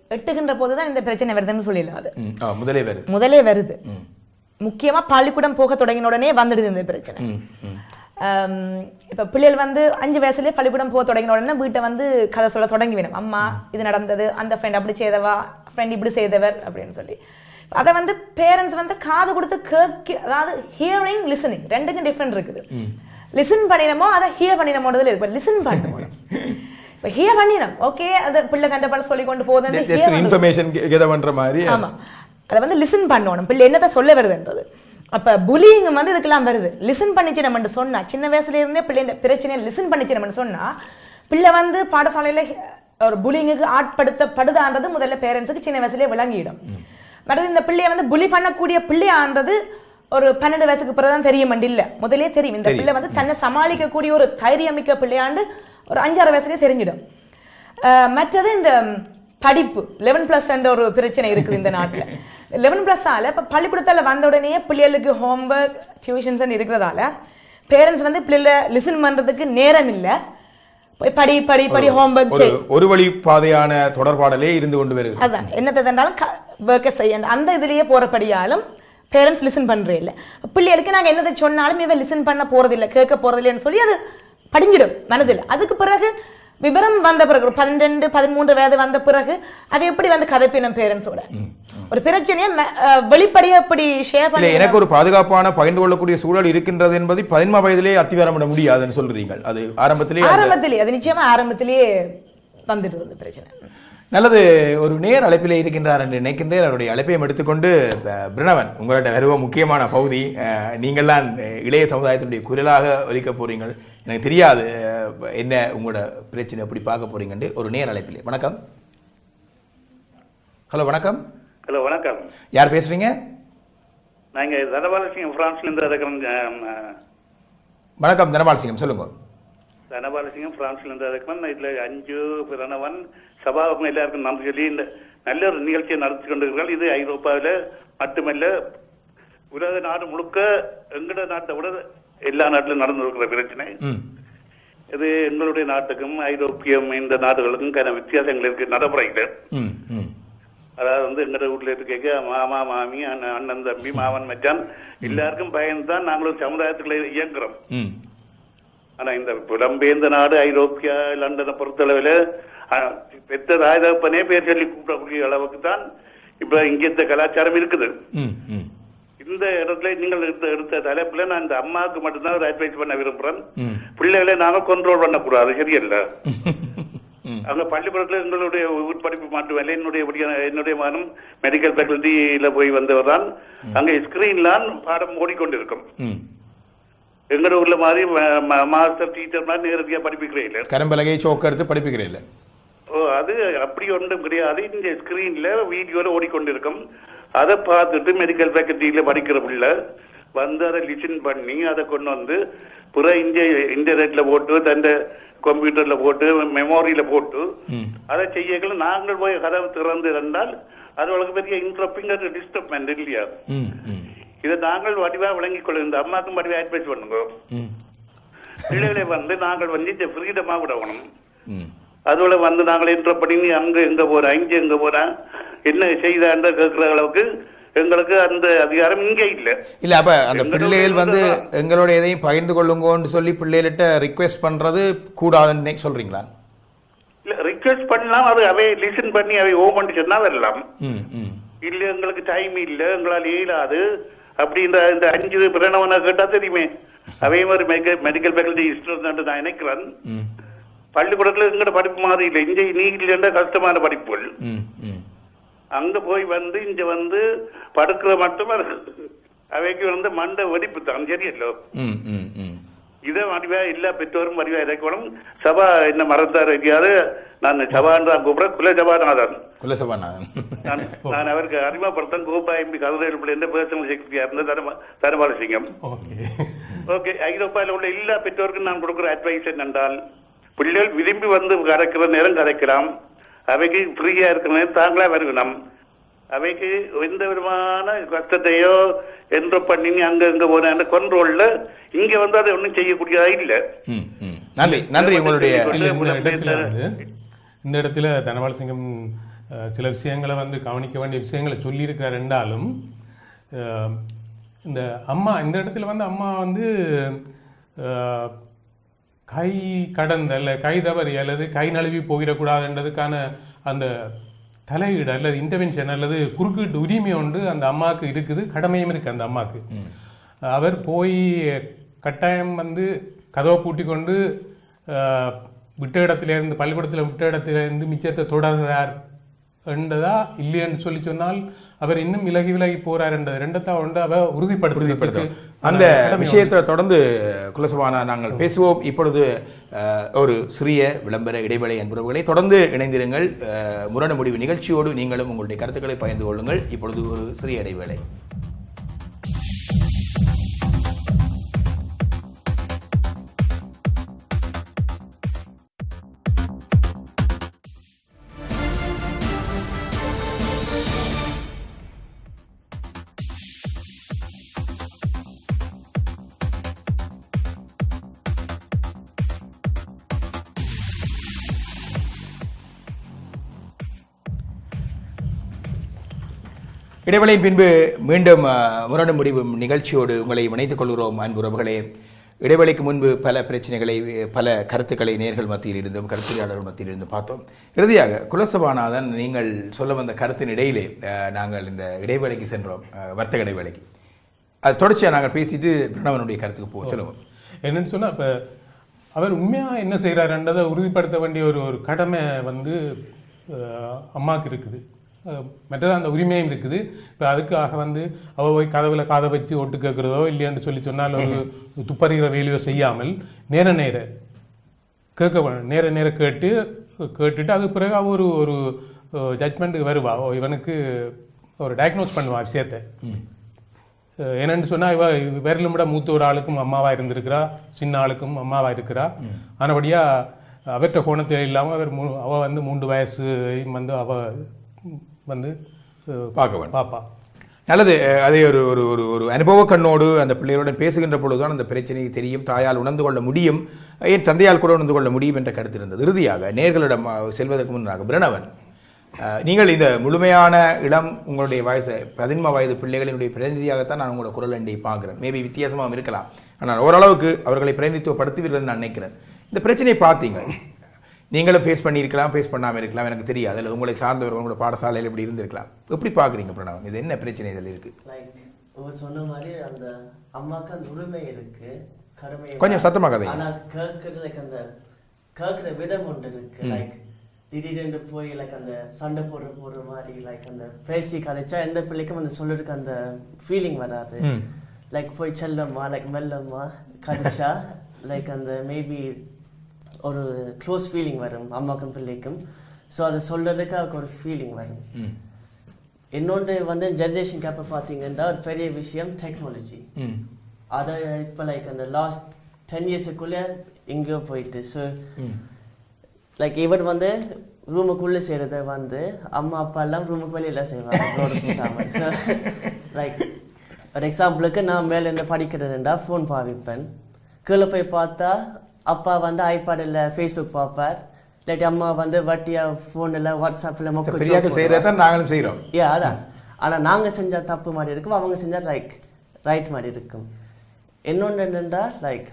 எட்டுகின்ற போதுதான் இந்த பிரச்சனை வருதுன்னு சொல்லிடலாம் அது ம், ஆ, முதலே வருது முதலே வருது முக்கியமா பள்ளிக்கூடம் போக தொடங்கின உடனே வந்துடுது இந்த பிரச்சனை ம், ம். ஆம், இப்ப பிள்ளைகள் வந்து அஞ்சு வயசுலயே பள்ளிக்கூடம் போக தொடங்கின உடனே வீட்டை வந்து கதை சொல்ல தொடங்கி வேணும் அம்மா இது நடந்தது அந்த ஃப்ரெண்ட் அப்படி செய்தவா ஃப்ரெண்ட் இப்படி செய்தவர் அப்படின்னு சொல்லி அதை வந்து பேரண்ட்ஸ் வந்து காது கொடுத்து கேட்க அதாவது ஹியரிங் லிசனிங் ரெண்டுக்கும் டிஃப்ரெண்ட் இருக்குது லிசன் பண்ணினமோ அதை ஹியர் பண்ணினமோன்றதுல இருக்கு லிசன் பண்ணணும் இப்ப ஹியர் பண்ணினோம் ஓகே அது பிள்ளை தண்டை பல சொல்லி கொண்டு போகுதுன்னு Just hear பண்ணணும். இன்ஃபர்மேஷன் கெத பண்ற மாதிரி ஆமா அதை வந்து லிசன் பண்ணணும் பிள்ளை என்னத்தை சொல்ல வருதுன்றது அப்ப புலியிங் வந்து இதுக்கெல்லாம் வருது லிசன் பண்ணிச்சு நம்ம சொன்னா சின்ன வயசுல இருந்தே பிள்ளை பிரச்சனையை லிசன் பண்ணிச்சு நம்ம சொன்னா பிள்ளை வந்து பாடசாலையில ஒரு புலிங்குக்கு ஆட்படுத்தப்படுதான்றது முதல்ல பேரண்ட்ஸுக்கு சின்ன வயசுலயே விளங்கிடும் மறுபடியும் இந்த பிள்ளைய வந்து புலி பண்ணக்கூடிய பிள்ளையான்றது ஒரு பன்னெண்டு வயசுக்கு பிறகுதான் தெரியும் இல்ல முதலே தெரியும் இந்த பிள்ளை வந்து தன்னை சமாளிக்கக்கூடிய ஒரு தைரியமிக்க பிள்ளையாண்டு ஒரு அஞ்சாறு வயசுலயே தெரிஞ்சிடும் அஹ் மற்றது இந்த படிப்பு லெவன் பிளஸ் என்ற ஒரு பிரச்சனை இருக்குது இந்த நாட்டுல லெவன் பிளஸ் ஆல இப்ப பள்ளிக்கூடத்துல வந்த உடனே பிள்ளைகளுக்கு ஹோம்ஒர்க் டியூஷன்ஸ் இருக்கிறதால பேரண்ட்ஸ் வந்து பிள்ளைல லிசன் பண்றதுக்கு நேரம் இல்ல போய் படி படி படி ஹோம்ஒர்க் ஒரு செய் ஒரு வழி பாதையான தொடர்பாடலே இருந்து கொண்டு வருகிறது அதான் என்னத்தை தந்தாலும் ஒர்க்கை செய்யணும் அந்த இதுலயே போறபடியாலும் பேரண்ட்ஸ் லிசன் பண்றே இல்ல பிள்ளைகளுக்கு நாங்க என்னதை சொன்னாலும் இவ லிசன் பண்ண போறதில்ல கேட்க போறதில்லைன்னு சொல்லி அது படிஞ்சிடும் மனதில் அதுக்கு பிறகு விவரம் வந்த பிறகு ஒரு பன்னெண்டு பதிமூன்று வயது வந்த பிறகு அது எப்படி வந்து கதைப்பினம் பேரண்ட்ஸோட ஒரு பிரச்சனையை ம- அஹ் வெளிப்படையா இப்படி ஷேர் இல்ல பண்ணி எனக்கு ஒரு பாதுகாப்பான பகிர்ந்து கொள்ளக்கூடிய சூழல் இருக்கின்றது என்பது பதின்ம வயதிலே அத்திவாரமிட முடியாதுன்னு சொல்றீங்க அது ஆரம்பத்திலே அந்த- ஆரம்பத்திலேயே அது நிச்சயமா ஆரம்பத்திலேயே வந்துட்டு இருந்த பிரச்சனை நல்லது ஒரு நேர் அழைப்பிலே இருக்கின்றார் என்று நினைக்கின்றேன் அவருடைய அழைப்பையும் எடுத்துக்கொண்டு அஹ், பிரணவன் உங்கள்ட்ட வருவ முக்கியமான பகுதி அஹ், நீங்கள்தான் அஹ், இளைய சமுதாயத்தினுடைய குரலாக ஒலிக்க போறீங்கள் எனக்கு தெரியாது அஹ், என்ன உங்களோட பிரச்சனை எப்படி பார்க்க போறீங்கன்னு ஒரு நேர் அழைப்பிலே வணக்கம் ஹலோ வணக்கம் ஹலோ வணக்கம் யார் பேசுறீங்க நான் இங்கே தனபாலசிங்கம் ஃப்ரான்ஸ்லேருந்து இருக்கிறேன் அஹ், வணக்கம் தனபால் சிங்கம் சொல்லுங்க தனபாலசிங்கம் ஃப்ரான்ஸ்லேருந்து இருக்கிறேன் இதில் அஞ்சு பிறனவன் சபாவுக்கும் எல்லாருக்கும் நன்றி சொல்லி இந்த நல்ல ஒரு நிகழ்ச்சியை நடத்தி கொண்டிருக்கிறார்கள் இது ஐரோப்பாவில் மட்டுமல்ல உலக நாடு முழுக்க எங்கட நாட்டை விட எல்லா நாட்டிலும் நடந்து இருக்கிற பிரச்சனை ம் இது எங்களுடைய நாட்டுக்கும் ஐரோப்பியம் இந்த நாடுகளுக்கும் கன வித்தியாசங்கள் இருக்கு நடைமுறையில் ம் ம் அதாவது வந்து எங்கட வீட்டுல இருக்க மாமா மாமி அண்ணன் அண்ணன் தம்பி மாமன் மச்சான் எல்லாருக்கும் பயந்து தான் நாங்களும் சமுதாயத்துல இயங்குறோம் ம் ஆனா இந்த புலம்பெயர்ந்த நாடு ஐரோப்பியா லண்டனை பொறுத்தளவுல அஹ், பெத்த ராஜதப்பனே பேர் சொல்லி கூப்பிடக்கூடிய அளவுக்கு தான் இப்ப இங்க இந்த கலாச்சாரம் இருக்குது ம் ம் இந்த இடத்துல நீங்கள் எடுத்த எடுத்த தலைப்புல நான் இந்த அம்மாவுக்கு மட்டும்தான் ஒரு அட்வைஸ் பண்ண விரும்புறேன் ம். பிள்ளைகளை நாங்க கண்ட்ரோல் பண்ணக்கூடாது சரியல்ல அங்க பள்ளிக்கூடத்துல எங்களுடைய உட்படிப்பு மட்டுமல்ல என்னுடைய படியான- என்னுடைய மகனும் மெடிக்கல் ஃபேக்கல்டியில போய் வந்தவர் தான் அங்க ஸ்கிரீன்லாம் பாடம் ஓடிக்கொண்டிருக்கும் ம் எங்கட ஊர்ல மாதிரி ம- ம- மாஸ்டர் டீச்சர் மாதிரி நேரடியா படிப்பிக்கிறேன் இல்ல கரும்பலகை சோக்க எடுத்து படிப்புகிறேன் இல்லை ஓ அது அப்படி ஒன்றும் கிடையாது இந்த ஸ்கிரீன்ல வீடியோல ஓடிக்கொண்டிருக்கும் அதை பார்த்துட்டு மெடிக்கல் ஃபேக்கல்டியில படிக்கிற பிள்ளை வந்து அதை லிசன் பண்ணி அதை கொண்டு வந்து புற இந்த இன்டர்நெட்ல போட்டு தந்த கம்ப்யூட்டர்ல போட்டு மெமோரியில போட்டு அதை செய்யல நாங்கள் போய் கதவு திறந்து இருந்தால் அது அவளுக்கு பெரிய இன்ட்ரப்பிங் டிஸ்டர்ப்மெண்ட் இல்லையா ம் ம் இதை நாங்கள் வடிவா விளங்கிக் கொள்ள இந்த அம்மாக்கும் வடிவா அட்வைஸ் பண்ணுங்க ம் பிள்ளைகளை வந்து நாங்கள் வந்து இந்த ஃப்ரீடமா விடணும் ம் அதோட வந்து நாங்கள் இன்ட்ரோ பண்ணி நீ அங்க எங்க போற இங்க எங்க போற என்ன செய்தான்ற கேட்கிற அளவுக்கு எங்களுக்கு அந்த அதிகாரம் இங்க இல்ல இல்ல அப்ப அந்த எங்களுடைய பிள்ளைகள் வந்து இதுதான். எங்களோட எதையும் பகிர்ந்து கொள்ளுங்கன்னு சொல்லி பிள்ளைகள்கிட்ட ரிக்வெஸ்ட் பண்றது கூடாதுன்னு சொல்றீங்களா இல்ல ரிக்வெஸ்ட் பண்ணலாம் அது அவை லிசன் பண்ணி அவை ஓமன் சொன்னா வரலாம் ம் ம் இல்ல எங்களுக்கு டைம் இல்ல எங்களால் இயலாது அப்படின்ற இந்த அஞ்சு பிரணவனை கேட்டா தெரியுமே அவை மாதிரி மெடிக்கல் ஃபேக்கல்டி இன்ஸ்டியூட் நான் நினைக்கிறேன் ம் பள்ளிக்கூடத்துல எங்கட படிப்பு மாதிரி இல்லை இங்க நீ இல்லைன்ற கஷ்டமான படிப்புகள் ம் ம் அங்க போய் வந்து இங்க வந்து படுக்கிற மட்டும் அவைக்கு வந்து மண்டை வெடிப்பு தான் சரியல்லோ ம் ம் ம் இதை வடிவா எல்லா பெற்றோரும் வடிவா இறக்கணும் சபா என்ன மறந்தார் இருக்காது நான் சபான் தான் கூப்பிட குல சபாநாதன் குலசபாநாதன் நான் நான் அவருக்கு அறிமுகப்படுத்தன் கோபா எம்பி கருதையில் பிள்ளை என்ற பேர்சனல் செக்ரட்டரியா இருந்த தரம- தரபாலசிங்கம் ஓகே ஓகே ஐரோப்பாவில் உள்ள எல்லா பெற்றோருக்கும் நான் கொடுக்குற அட்வைஸ் என்னென்றால் பிள்ளைகள் விரும்பி வந்து கதைக்கிற நேரம் கதைக்கலாம் அவைக்கு ஃப்ரீயா இருக்கிற நேரம் தாங்களா வருகணும் அவைக்கு எந்த விதமான கஷ்டத்தையோ என்ற பண்ணி அங்க இங்க போன அந்த கண்ட்ரோல்ல இங்க வந்து அதை ஒன்றும் செய்யக்கூடியதா இல்ல ம் ம் நன்றி நன்றி உங்களுடைய இல்ல, இந்த இடத்துல வந்து இந்த இடத்துல தனபால் சிங்கம் அஹ், சில விஷயங்களை வந்து கவனிக்க வேண்டிய விஷயங்களை சொல்லியிருக்கிறார் என்றாலும் அஹ், இந்த அம்மா இந்த இடத்துல வந்து அம்மா வந்து அஹ், கை கடந்த அல்ல கை தவறி அல்லது கை நழுவி போயிடக்கூடாதுன்றதுக்கான அந்த தலையீடு அல்லது இன்டர்வென்ஷன் அல்லது குறுக்கீட்டு உரிமை உண்டு அந்த அம்மாவுக்கு இருக்குது கடமையும் இருக்கு அந்த அம்மாவுக்கு அவர் போய் கட்டாயம் வந்து கதவை பூட்டி கொண்டு அஹ், விட்ட இடத்திலிருந்து பள்ளிக்கூடத்தில் விட்ட இடத்திலிருந்து மிச்சத்தை தொடர்கிறார் என்றதா இல்லையென்று சொல்லி சொன்னால் அவர் இன்னும் விலகி விலகி போறார் என்றது ரெண்டத்தா உண்டு அவ உறுதிப்படுத்தி அந்த விஷயத்தை தொடர்ந்து குலசபானா நாங்கள் பேசுவோம் இப்பொழுது அஹ், ஒரு சிறிய விளம்பர இடைவேளை என்பவர்களை தொடர்ந்து இணைந்திருங்கள் அஹ், முரண முடிவு நிகழ்ச்சியோடு நீங்களும் உங்களுடைய கருத்துக்களை பகிர்ந்து கொள்ளுங்கள் இப்பொழுது ஒரு சிறிய இடைவேளை இடைவேளையின் பின்பு மீண்டும் அஹ், முரணு முடிவு நிகழ்ச்சியோடு உங்களை இணைத்துக் கொள்கிறோம் அன்புறவுகளே இடைவேளைக்கு முன்பு பல பிரச்சனைகளை பல கருத்துக்களை நேர்கள் மத்தியில் இருந்தும் கருத்துரையாளர்கள் மத்தியில் இருந்தும் பார்த்தோம் இறுதியாக குலசபாநாதன் நீங்கள் சொல்ல வந்த கருத்தின் இடையிலே அஹ், நாங்கள் இந்த இடைவேளைக்கு சென்றோம் அஹ், வர்த்தக இடைவேளைக்கு அது தொடர்ச்சியாக நாங்கள் பேசிட்டு பிரணவனுடைய கருத்துக்கு போக சொல்லுவோம் என்னன்னு சொன்னா இப்ப அவர் உண்மையா என்ன செய்கிறாருன்றதை உறுதிப்படுத்த வேண்டிய ஒரு ஒரு கடமை வந்து அஹ், அம்மாவுக்கு இருக்குது அஹ், மற்றது அந்த உரிமையும் இருக்குது இப்போ அதுக்காக வந்து அவ போய் கதவுல காதை வச்சு ஒட்டு கேட்குறதோ இல்லையான்னு சொல்லி சொன்னால் ஒரு துப்பறிகிற வேலையோ செய்யாமல் நேர நேர கேட்க வேணும் நேர நேர கேட்டு கேட்டுட்டு அதுக்கு பிறகு அவ ஒரு ஒரு ஜட்மெண்ட்டுக்கு வருவா ஓ இவனுக்கு ஒரு டயக்னோஸ் பண்ணுவா விஷயத்தை அஹ் என்னன்னு சொன்னா இவ விரலும் விட மூத்த ஒரு ஆளுக்கும் அம்மாவா இருந்திருக்கிறா சின்ன ஆளுக்கும் அம்மாவா இருக்கிறா ஆனபடியா அவற்ற கோணத்தில் இல்லாம அவர் மூ- அவ வந்து மூன்று வயசு வந்து அவ வந்து அஹ், பார்க்க வேண்டும் பாப்பா நல்லது அஹ், அதை ஒரு ஒரு ஒரு ஒரு அனுபவ கண்ணோடு அந்த பிள்ளைகளுடன் பேசுகின்ற பொழுதுதான் அந்த பிரச்சனை தெரியும் தாயால் உணர்ந்து கொள்ள முடியும் ஏன் தந்தையால் கூட உணர்ந்து கொள்ள முடியும் என்ற கருத்து இருந்தது இறுதியாக நேர்களிடம் அஹ், செல்வதற்கு முன்னாக பிரணவன் அஹ், நீங்கள் இந்த முழுமையான இளம் உங்களுடைய வயசு பதின்ம வயது பிள்ளைகளினுடைய பிரதிநிதியாகத்தான் நான் உங்களோட குரல் அண்டையை பார்க்கிறேன் மேபி வித்தியாசமாகவும் இருக்கலாம் ஆனால் ஓரளவுக்கு அவர்களை பிரதிநிதித்துவப்படுத்துவீர்கள் நான் நினைக்கிறேன் இந்த பிரச்சனையை பார்த்தீங்க நீங்களும் ஃபேஸ் பண்ணியிருக்கலாம் ஃபேஸ் பண்ணாமல் இருக்கலாம் எனக்கு தெரியாது அல்லது உங்களை சார்ந்தவர்கள் உங்களோட பாடசாலையில் இப்படி இருந்திருக்கலாம் எப்படி பார்க்குறீங்க பிரணவன் இது என்ன பிரச்சனை இதில் இருக்குது லைக் அவர் சொன்ன மாதிரி அந்த அம்மாக்கு அந்த உரிமை இருக்கு கடமை கொஞ்சம் சத்தமா கதைங்க. ஆனா கேட்கறது லைக் அந்த கேட்கிற விதம் ஒன்று இருக்கு லைக் திடீர்னு போய் லைக் அந்த சண்டை போடுற போடுற மாதிரி லைக் அந்த பேசி கதைச்சா எந்த பிள்ளைக்கும் அந்த சொல்றதுக்கு அந்த ஃபீலிங் வராது லைக் போய் செல்லம்மா லைக் மெல்லம்மா கதைச்சா லைக் அந்த மேபி ஒரு க்ளோஸ் ஃபீலிங் வரும் அம்மாக்கும் பிள்ளைக்கும் ஸோ அதை சொல்றதுக்கு அவருக்கு ஒரு ஃபீலிங் வரும் இன்னொன்று வந்து ஜென்ரேஷன் கேப்பை பார்த்தீங்கன்னா ஒரு பெரிய விஷயம் டெக்னாலஜி ம் அதை இப்போ லைக் அந்த லாஸ்ட் டென் இயர்ஸுக்குள்ளே எங்கேயோ போயிட்டு ஸோ லைக் இவர் வந்து ரூமுக்குள்ளே செய்கிறத வந்து அம்மா அப்பா எல்லாம் ரூமுக்கு வெளியில் செய்வாங்க ரோடு கூட்டாமல் ஸோ லைக் ஒரு எக்ஸாம்பிளுக்கு நான் மேலே இருந்து படிக்கிறதுண்டா ஃபோன் பாவிப்பேன் கீழே போய் பார்த்தா அப்பா வந்து ஐபேடில் ஃபேஸ்புக் பார்ப்பார் இல்லாட்டி அம்மா வந்து வட்டியா ஃபோனில் வாட்ஸ்அப்பில் மொக்க பெரியாக்கள் செய்கிறத தான் நாங்களும் செய்கிறோம் ஏ அதான் ஆனா நாங்க செஞ்ச தப்பு மாதிரி இருக்கும் அவங்க செஞ்சா லைக் ரைட் மாதிரி இருக்கும் இன்னொன்று என்னென்னா லைக்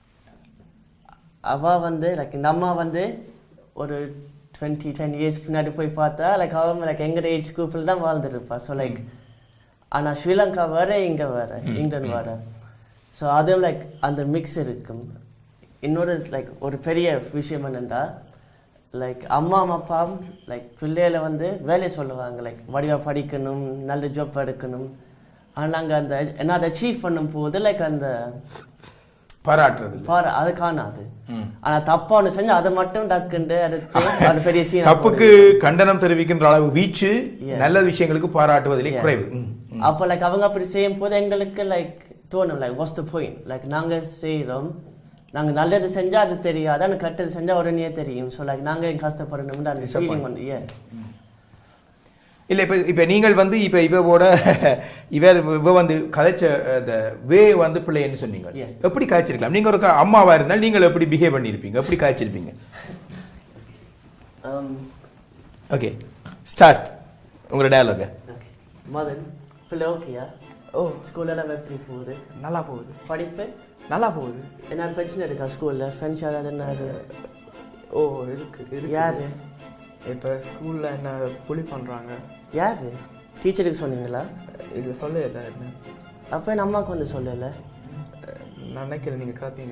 அவ வந்து லைக் இந்த அம்மா வந்து ஒரு டுவெண்ட்டி டென் இயர்ஸ் பின்னாடி போய் பார்த்தா லைக் அவங்க லைக் எங்கள் ஏஜ் குரூப்பில் தான் வாழ்ந்துருப்பா ஸோ லைக் ஆனா ஸ்ரீலங்கா வேற இங்க வேற இங்கிலாந்து வேற ஸோ அதுவும் லைக் அந்த மிக்ஸ் இருக்கும் இன்னொரு லைக் ஒரு பெரிய விஷயம் என்னென்னா லைக் அம்மா அப்பா லைக் பிள்ளைகளை வந்து வேலையை சொல்லுவாங்க லைக் வடிவா படிக்கணும் நல்ல ஜாப் எடுக்கணும் ஆனால் நாங்கள் அந்த என்ன அதை அச்சீவ் பண்ணும் போது லைக் அந்த பாராட்டுறது இல்ல. பாரு அது காணாது ஆனா தப்பா ஒன்று செஞ்சு அதை மட்டும் டக்குண்டு எடுத்து அது பெரிய சீன் தப்புக்கு கண்டனம் தெரிவிக்கின்ற அளவு வீச்சு நல்ல விஷயங்களுக்கு பாராட்டுவதிலே குறைவு ம். அப்போ லைக் அவங்க அப்படி செய்யும் போது எங்களுக்கு லைக் தோணும் like was the point like நாங்க செய்றோம் நாங்க நல்லது செஞ்சா அது தெரியாது ஆனால் கெட்டது செஞ்சா உடனே தெரியும் ஸோ லைக் நாங்க ஏன் கஷ்டப்படணும்னு அந்த ஃபீலிங் வந்து ஏ இல்ல இப்ப இப்ப நீங்கள் வந்து இப்ப இவவோட இவர் இவ வந்து கதைச்ச அந்த வே வந்து பிள்ளைன்னு சொன்னீங்க Yeah. எப்படி காய்ச்சிருக்கலாம் நீங்க ஒரு க- அம்மாவா இருந்தால் நீங்கள் எப்படி பிஹேவ் பண்ணியிருப்பீங்க எப்படி காய்ச்சிருப்பீங்க ஓகே ஸ்டார்ட் உங்களோட டயலாக் மதன் பிள்ளை ஓகேயா ஓ ஸ்கூலெல்லாம் எப்படி போகுது நல்லா போகுது படிப்பு நல்லா போகுது என்ன பிரச்சனை இருக்கா ஸ்கூலில் ஃப்ரெண்ட்ஸ் யாராவது என்ன ஓ இருக்கு இருக்கு யாரு இப்போ ஸ்கூலில் என்ன புலி பண்ணுறாங்க யார் டீச்சருக்கு சொன்னீங்களா இது சொல்ல இல்லை என்ன அப்போ என் அம்மாவுக்கு வந்து சொல்லலை நான் நினைக்கிறேன் நீங்கள் கேட்பீங்க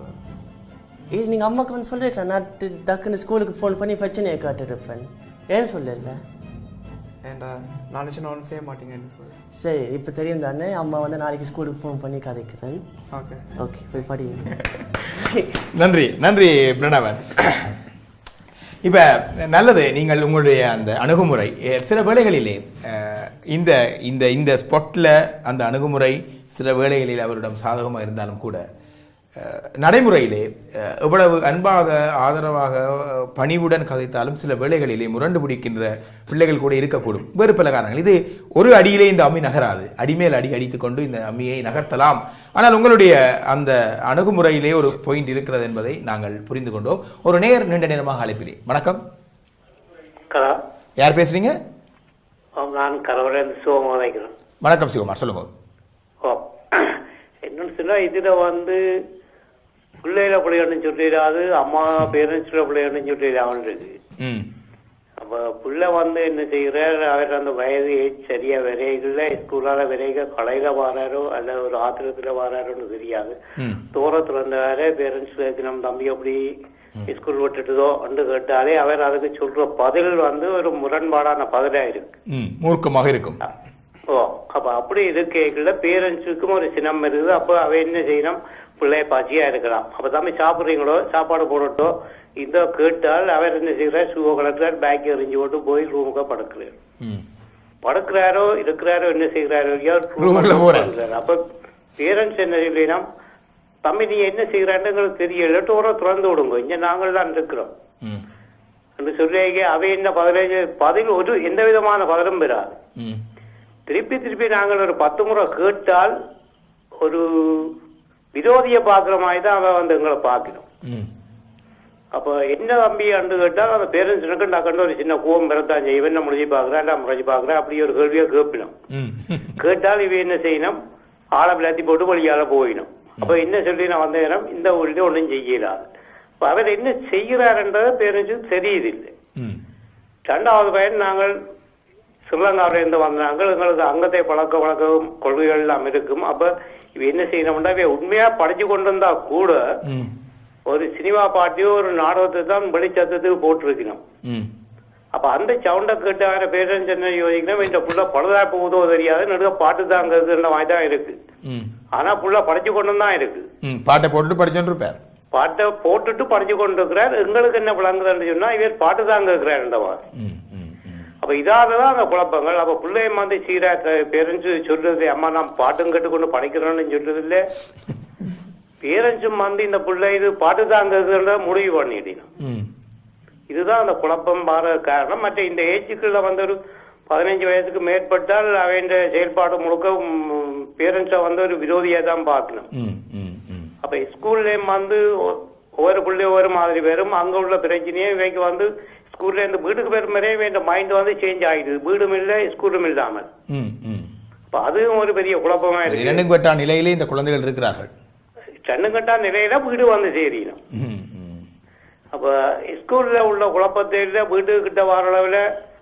இது நீங்கள் அம்மாவுக்கு வந்து சொல்லிருக்கலாம் நான் டி- டக்குன்னு ஸ்கூலுக்கு ஃபோன் பண்ணி பிரச்சனையை காட்டிருப்பேன் ஏன் சொல்லல ஏன்டா நான் நினச்சி நான் ஒன்றும் செய்ய மாட்டீங்கன்னு சொல்லி சரி இப்போ தெரியும் தானே அம்மா வந்து நாளைக்கு ஸ்கூலுக்கு ஃபோன் பண்ணி கதைக்கிறேன் ஓகே ஓகே போய் படிங்க நன்றி நன்றி பிரணவன் இப்போ நல்லது நீங்கள் உங்களுடைய அந்த அணுகுமுறை எ, சில வேளைகளிலே அஹ், இந்த இந்த இந்த ஸ்பாட்டில் அந்த அணுகுமுறை சில வேளைகளில் அவரிடம் சாதகமாக இருந்தாலும் கூட அஹ், நடைமுறையிலே அஹ், எவ்வளவு அன்பாக ஆதரவாக அஹ், பணிவுடன் கதைத்தாலும் சில வேளைகளிலே முரண்டு பிடிக்கின்ற பிள்ளைகள் கூட இருக்கக்கூடும் வேறு பல காரணங்கள் இது ஒரு அடியிலே இந்த அம்மி நகராது அடிமேல் அடி அடித்துக்கொண்டு இந்த அம்மியை நகர்த்தலாம் ஆனால் உங்களுடைய அந்த அணுகுமுறையிலே ஒரு பாயிண்ட் இருக்கிறது என்பதை நாங்கள் புரிந்து கொண்டோம் ஒரு நேர் நீண்ட நேரமாக அழைப்பிலே வணக்கம் கலா யார் பேசுறீங்க நான் கரவலேருந்து சிவமாக வைக்கிறேன் வணக்கம் சிவகுமார் சொல்லுங்க ஓ என்னன்னு சொன்னா இதுல வந்து பிள்ளையில பிள்ளைன்னு சொல்லிடாது அம்மா பேரண்ட்ஸ்ல பிள்ளைன்னு சொல்லிடாமல் இருக்கு ம் அப்ப பிள்ளை வந்து என்ன செய்கிறார் அவர் அந்த வயது age சரியா விரைகள்ல ஸ்கூலால விரைக கலையில வாராரோ அல்ல ஒரு ஆத்திரத்துல வாராரோன்னு தெரியாது ம் தூரத்துல இருந்தவரே பேரண்ட்ஸ் நம்ம தம்பி அப்படி ஸ்கூல் விட்டுட்டுதோ என்று கேட்டாலே அவர் அதுக்கு சொல்ற பதில் வந்து ஒரு முரண்பாடான பதிலா இருக்கு ம் மூர்க்கமாக இருக்கும் ஓ அப்ப அப்படி இருக்கைகள்ல பேரண்ட்ஸுக்கும் ஒரு சினம் இருக்குது அப்ப அவ என்ன செய்யணும் பிள்ளைய பசியா இருக்கலாம் அப்ப தம்பி சாப்பிடுறீங்களோ சாப்பாடு போடட்டோ இந்த கேட்டால் அவர் என்ன செய்யறார் ஷூவை கலக்கிறார் பேக் எறிஞ்சு போட்டு போய் ரூமுக்கு படுக்கிறார் ம் படுக்கிறாரோ இருக்கிறாரோ என்ன செய்கிறாரோ இல்லையோ ரூமுக்குள்ள போறார். படுக்கிறார். அப்ப பேரண்ட்ஸ் என்ன செய்யலைனா தம்பி நீ என்ன செய்யறான்னு எங்களுக்கு தெரியல டோரை திறந்து விடுங்க இங்க நாங்கள் தான் இருக்கிறோம் ம் என்று சொல்லி அவை என்ன பதில் பதில் ஒரு எந்த விதமான பதிலும் பெறாது ம் திருப்பி திருப்பி நாங்கள் ஒரு பத்து முறை கேட்டால் ஒரு விரோதியை பார்க்குற மாதிரி தான் அவன் வந்து எங்களை பார்க்கணும் ம் அப்போ என்ன தம்பி அண்டு கேட்டால் அந்த பேரண்ட்ஸுக்கு நான் கண்டு ஒரு சின்ன கோவம் பிறத்தான் செய்யும் என்ன முடிஞ்சு பார்க்குறேன் நான் முடிஞ்சு பார்க்குறேன் அப்படி ஒரு கேள்வியை கேட்பினோம் ம் கேட்டால் இவ என்ன செய்யணும் ஆளை விளாத்தி போட்டு வழியால போயிடும் அப்ப என்ன சொல்லி நான் வந்த நேரம் இந்த ஊரில் ஒன்றும் செய்யலாது அப்ப அவர் என்ன செய்கிறாருன்றதை பேரண்ட்ஸுக்கு தெரியுதில்லை ம் ரெண்டாவது பையன் நாங்கள் ஸ்ரீலங்காவில இருந்து வந்தாங்க எங்களுக்கு அங்கத்தை பழக்க வழக்கம் கொள்கைகள் எல்லாம் இருக்கும் அப்ப இவ என்ன செய்யணும்னா இவ உண்மையா படிச்சு கொண்டு வந்தா கூட ம் ஒரு சினிமா பாட்டியோ ஒரு நாடகத்தை தான் வெளிச்சத்துக்கு போட்டிருக்கணும் ம் அப்ப அந்த சவுண்டை கேட்டு வேற பேரண்ட்ஸ் என்ன யோசிக்கணும் இந்த புள்ள பழுதா போகுதோ தெரியாது நடுக்க பாட்டு தான் கேட்குற மாதிரி தான் இருக்கு ம் ஆனா புள்ள படிச்சு கொண்டு தான் இருக்கு ம் பாட்டை போட்டுட்டு படிச்சோன்னு இருப்பார் பாட்டை போட்டுட்டு படிச்சு கொண்டு இருக்கிறார் எங்களுக்கு என்ன விளங்குதுன்னு சொன்னா இவர் பாட்டு தான் கேட்கிறார் இந்த மாதிரி ம் ம் ம் அப்ப இதால தான் அந்த குழப்பங்கள் அப்ப பிள்ளைய வந்து சீரா பேரண்ட்ஸ் சொல்றது அம்மா நான் பாட்டும் கேட்டுக்கொண்டு படிக்கிறேன்னு சொல்றது இல்ல பேரண்ட்ஸும் வந்து இந்த பிள்ளை இது பாட்டு தான் கேட்கிறத முடிவு பண்ணிடணும் ம் இதுதான் அந்த குழப்பம் வர காரணம் மற்ற இந்த ஏஜுக்குள்ள வந்து ஒரு பதினஞ்சு வயசுக்கு மேற்பட்டால் அவன் செயல்பாடு முழுக்க பேரண்ட்ஸை வந்து ஒரு விரோதியா தான் பார்க்கணும் ம் ம் ம் அப்ப ஸ்கூல்லேயும் வந்து ஒ- ஒவ்வொரு பிள்ளையும் ஒவ்வொரு மாதிரி வரும் அங்க உள்ள பிரச்சனையே இவைக்கு வந்து ஸ்கூல்ல இருந்து வீட்டுக்கு வரும் வரையே இந்த மைண்ட் வந்து சேஞ்ச் ஆகிடுது வீடும் இல்லை ஸ்கூலும் இல்லாமல் ம் ம் அப்ப அதுவும் ஒரு பெரிய குழப்பமா ஒரு இருக்கு இரண்டு வெட்டா நிலையிலே இந்த குழந்தைகள் இருக்கிறார்கள் கண்ணுங்கட்டா நிலையில வீடு வந்து சேரணும் ம் ம் அப்ப ஸ்கூல்ல உள்ள குழப்பத்தையில வீட்டுக்கிட்ட வர அளவுல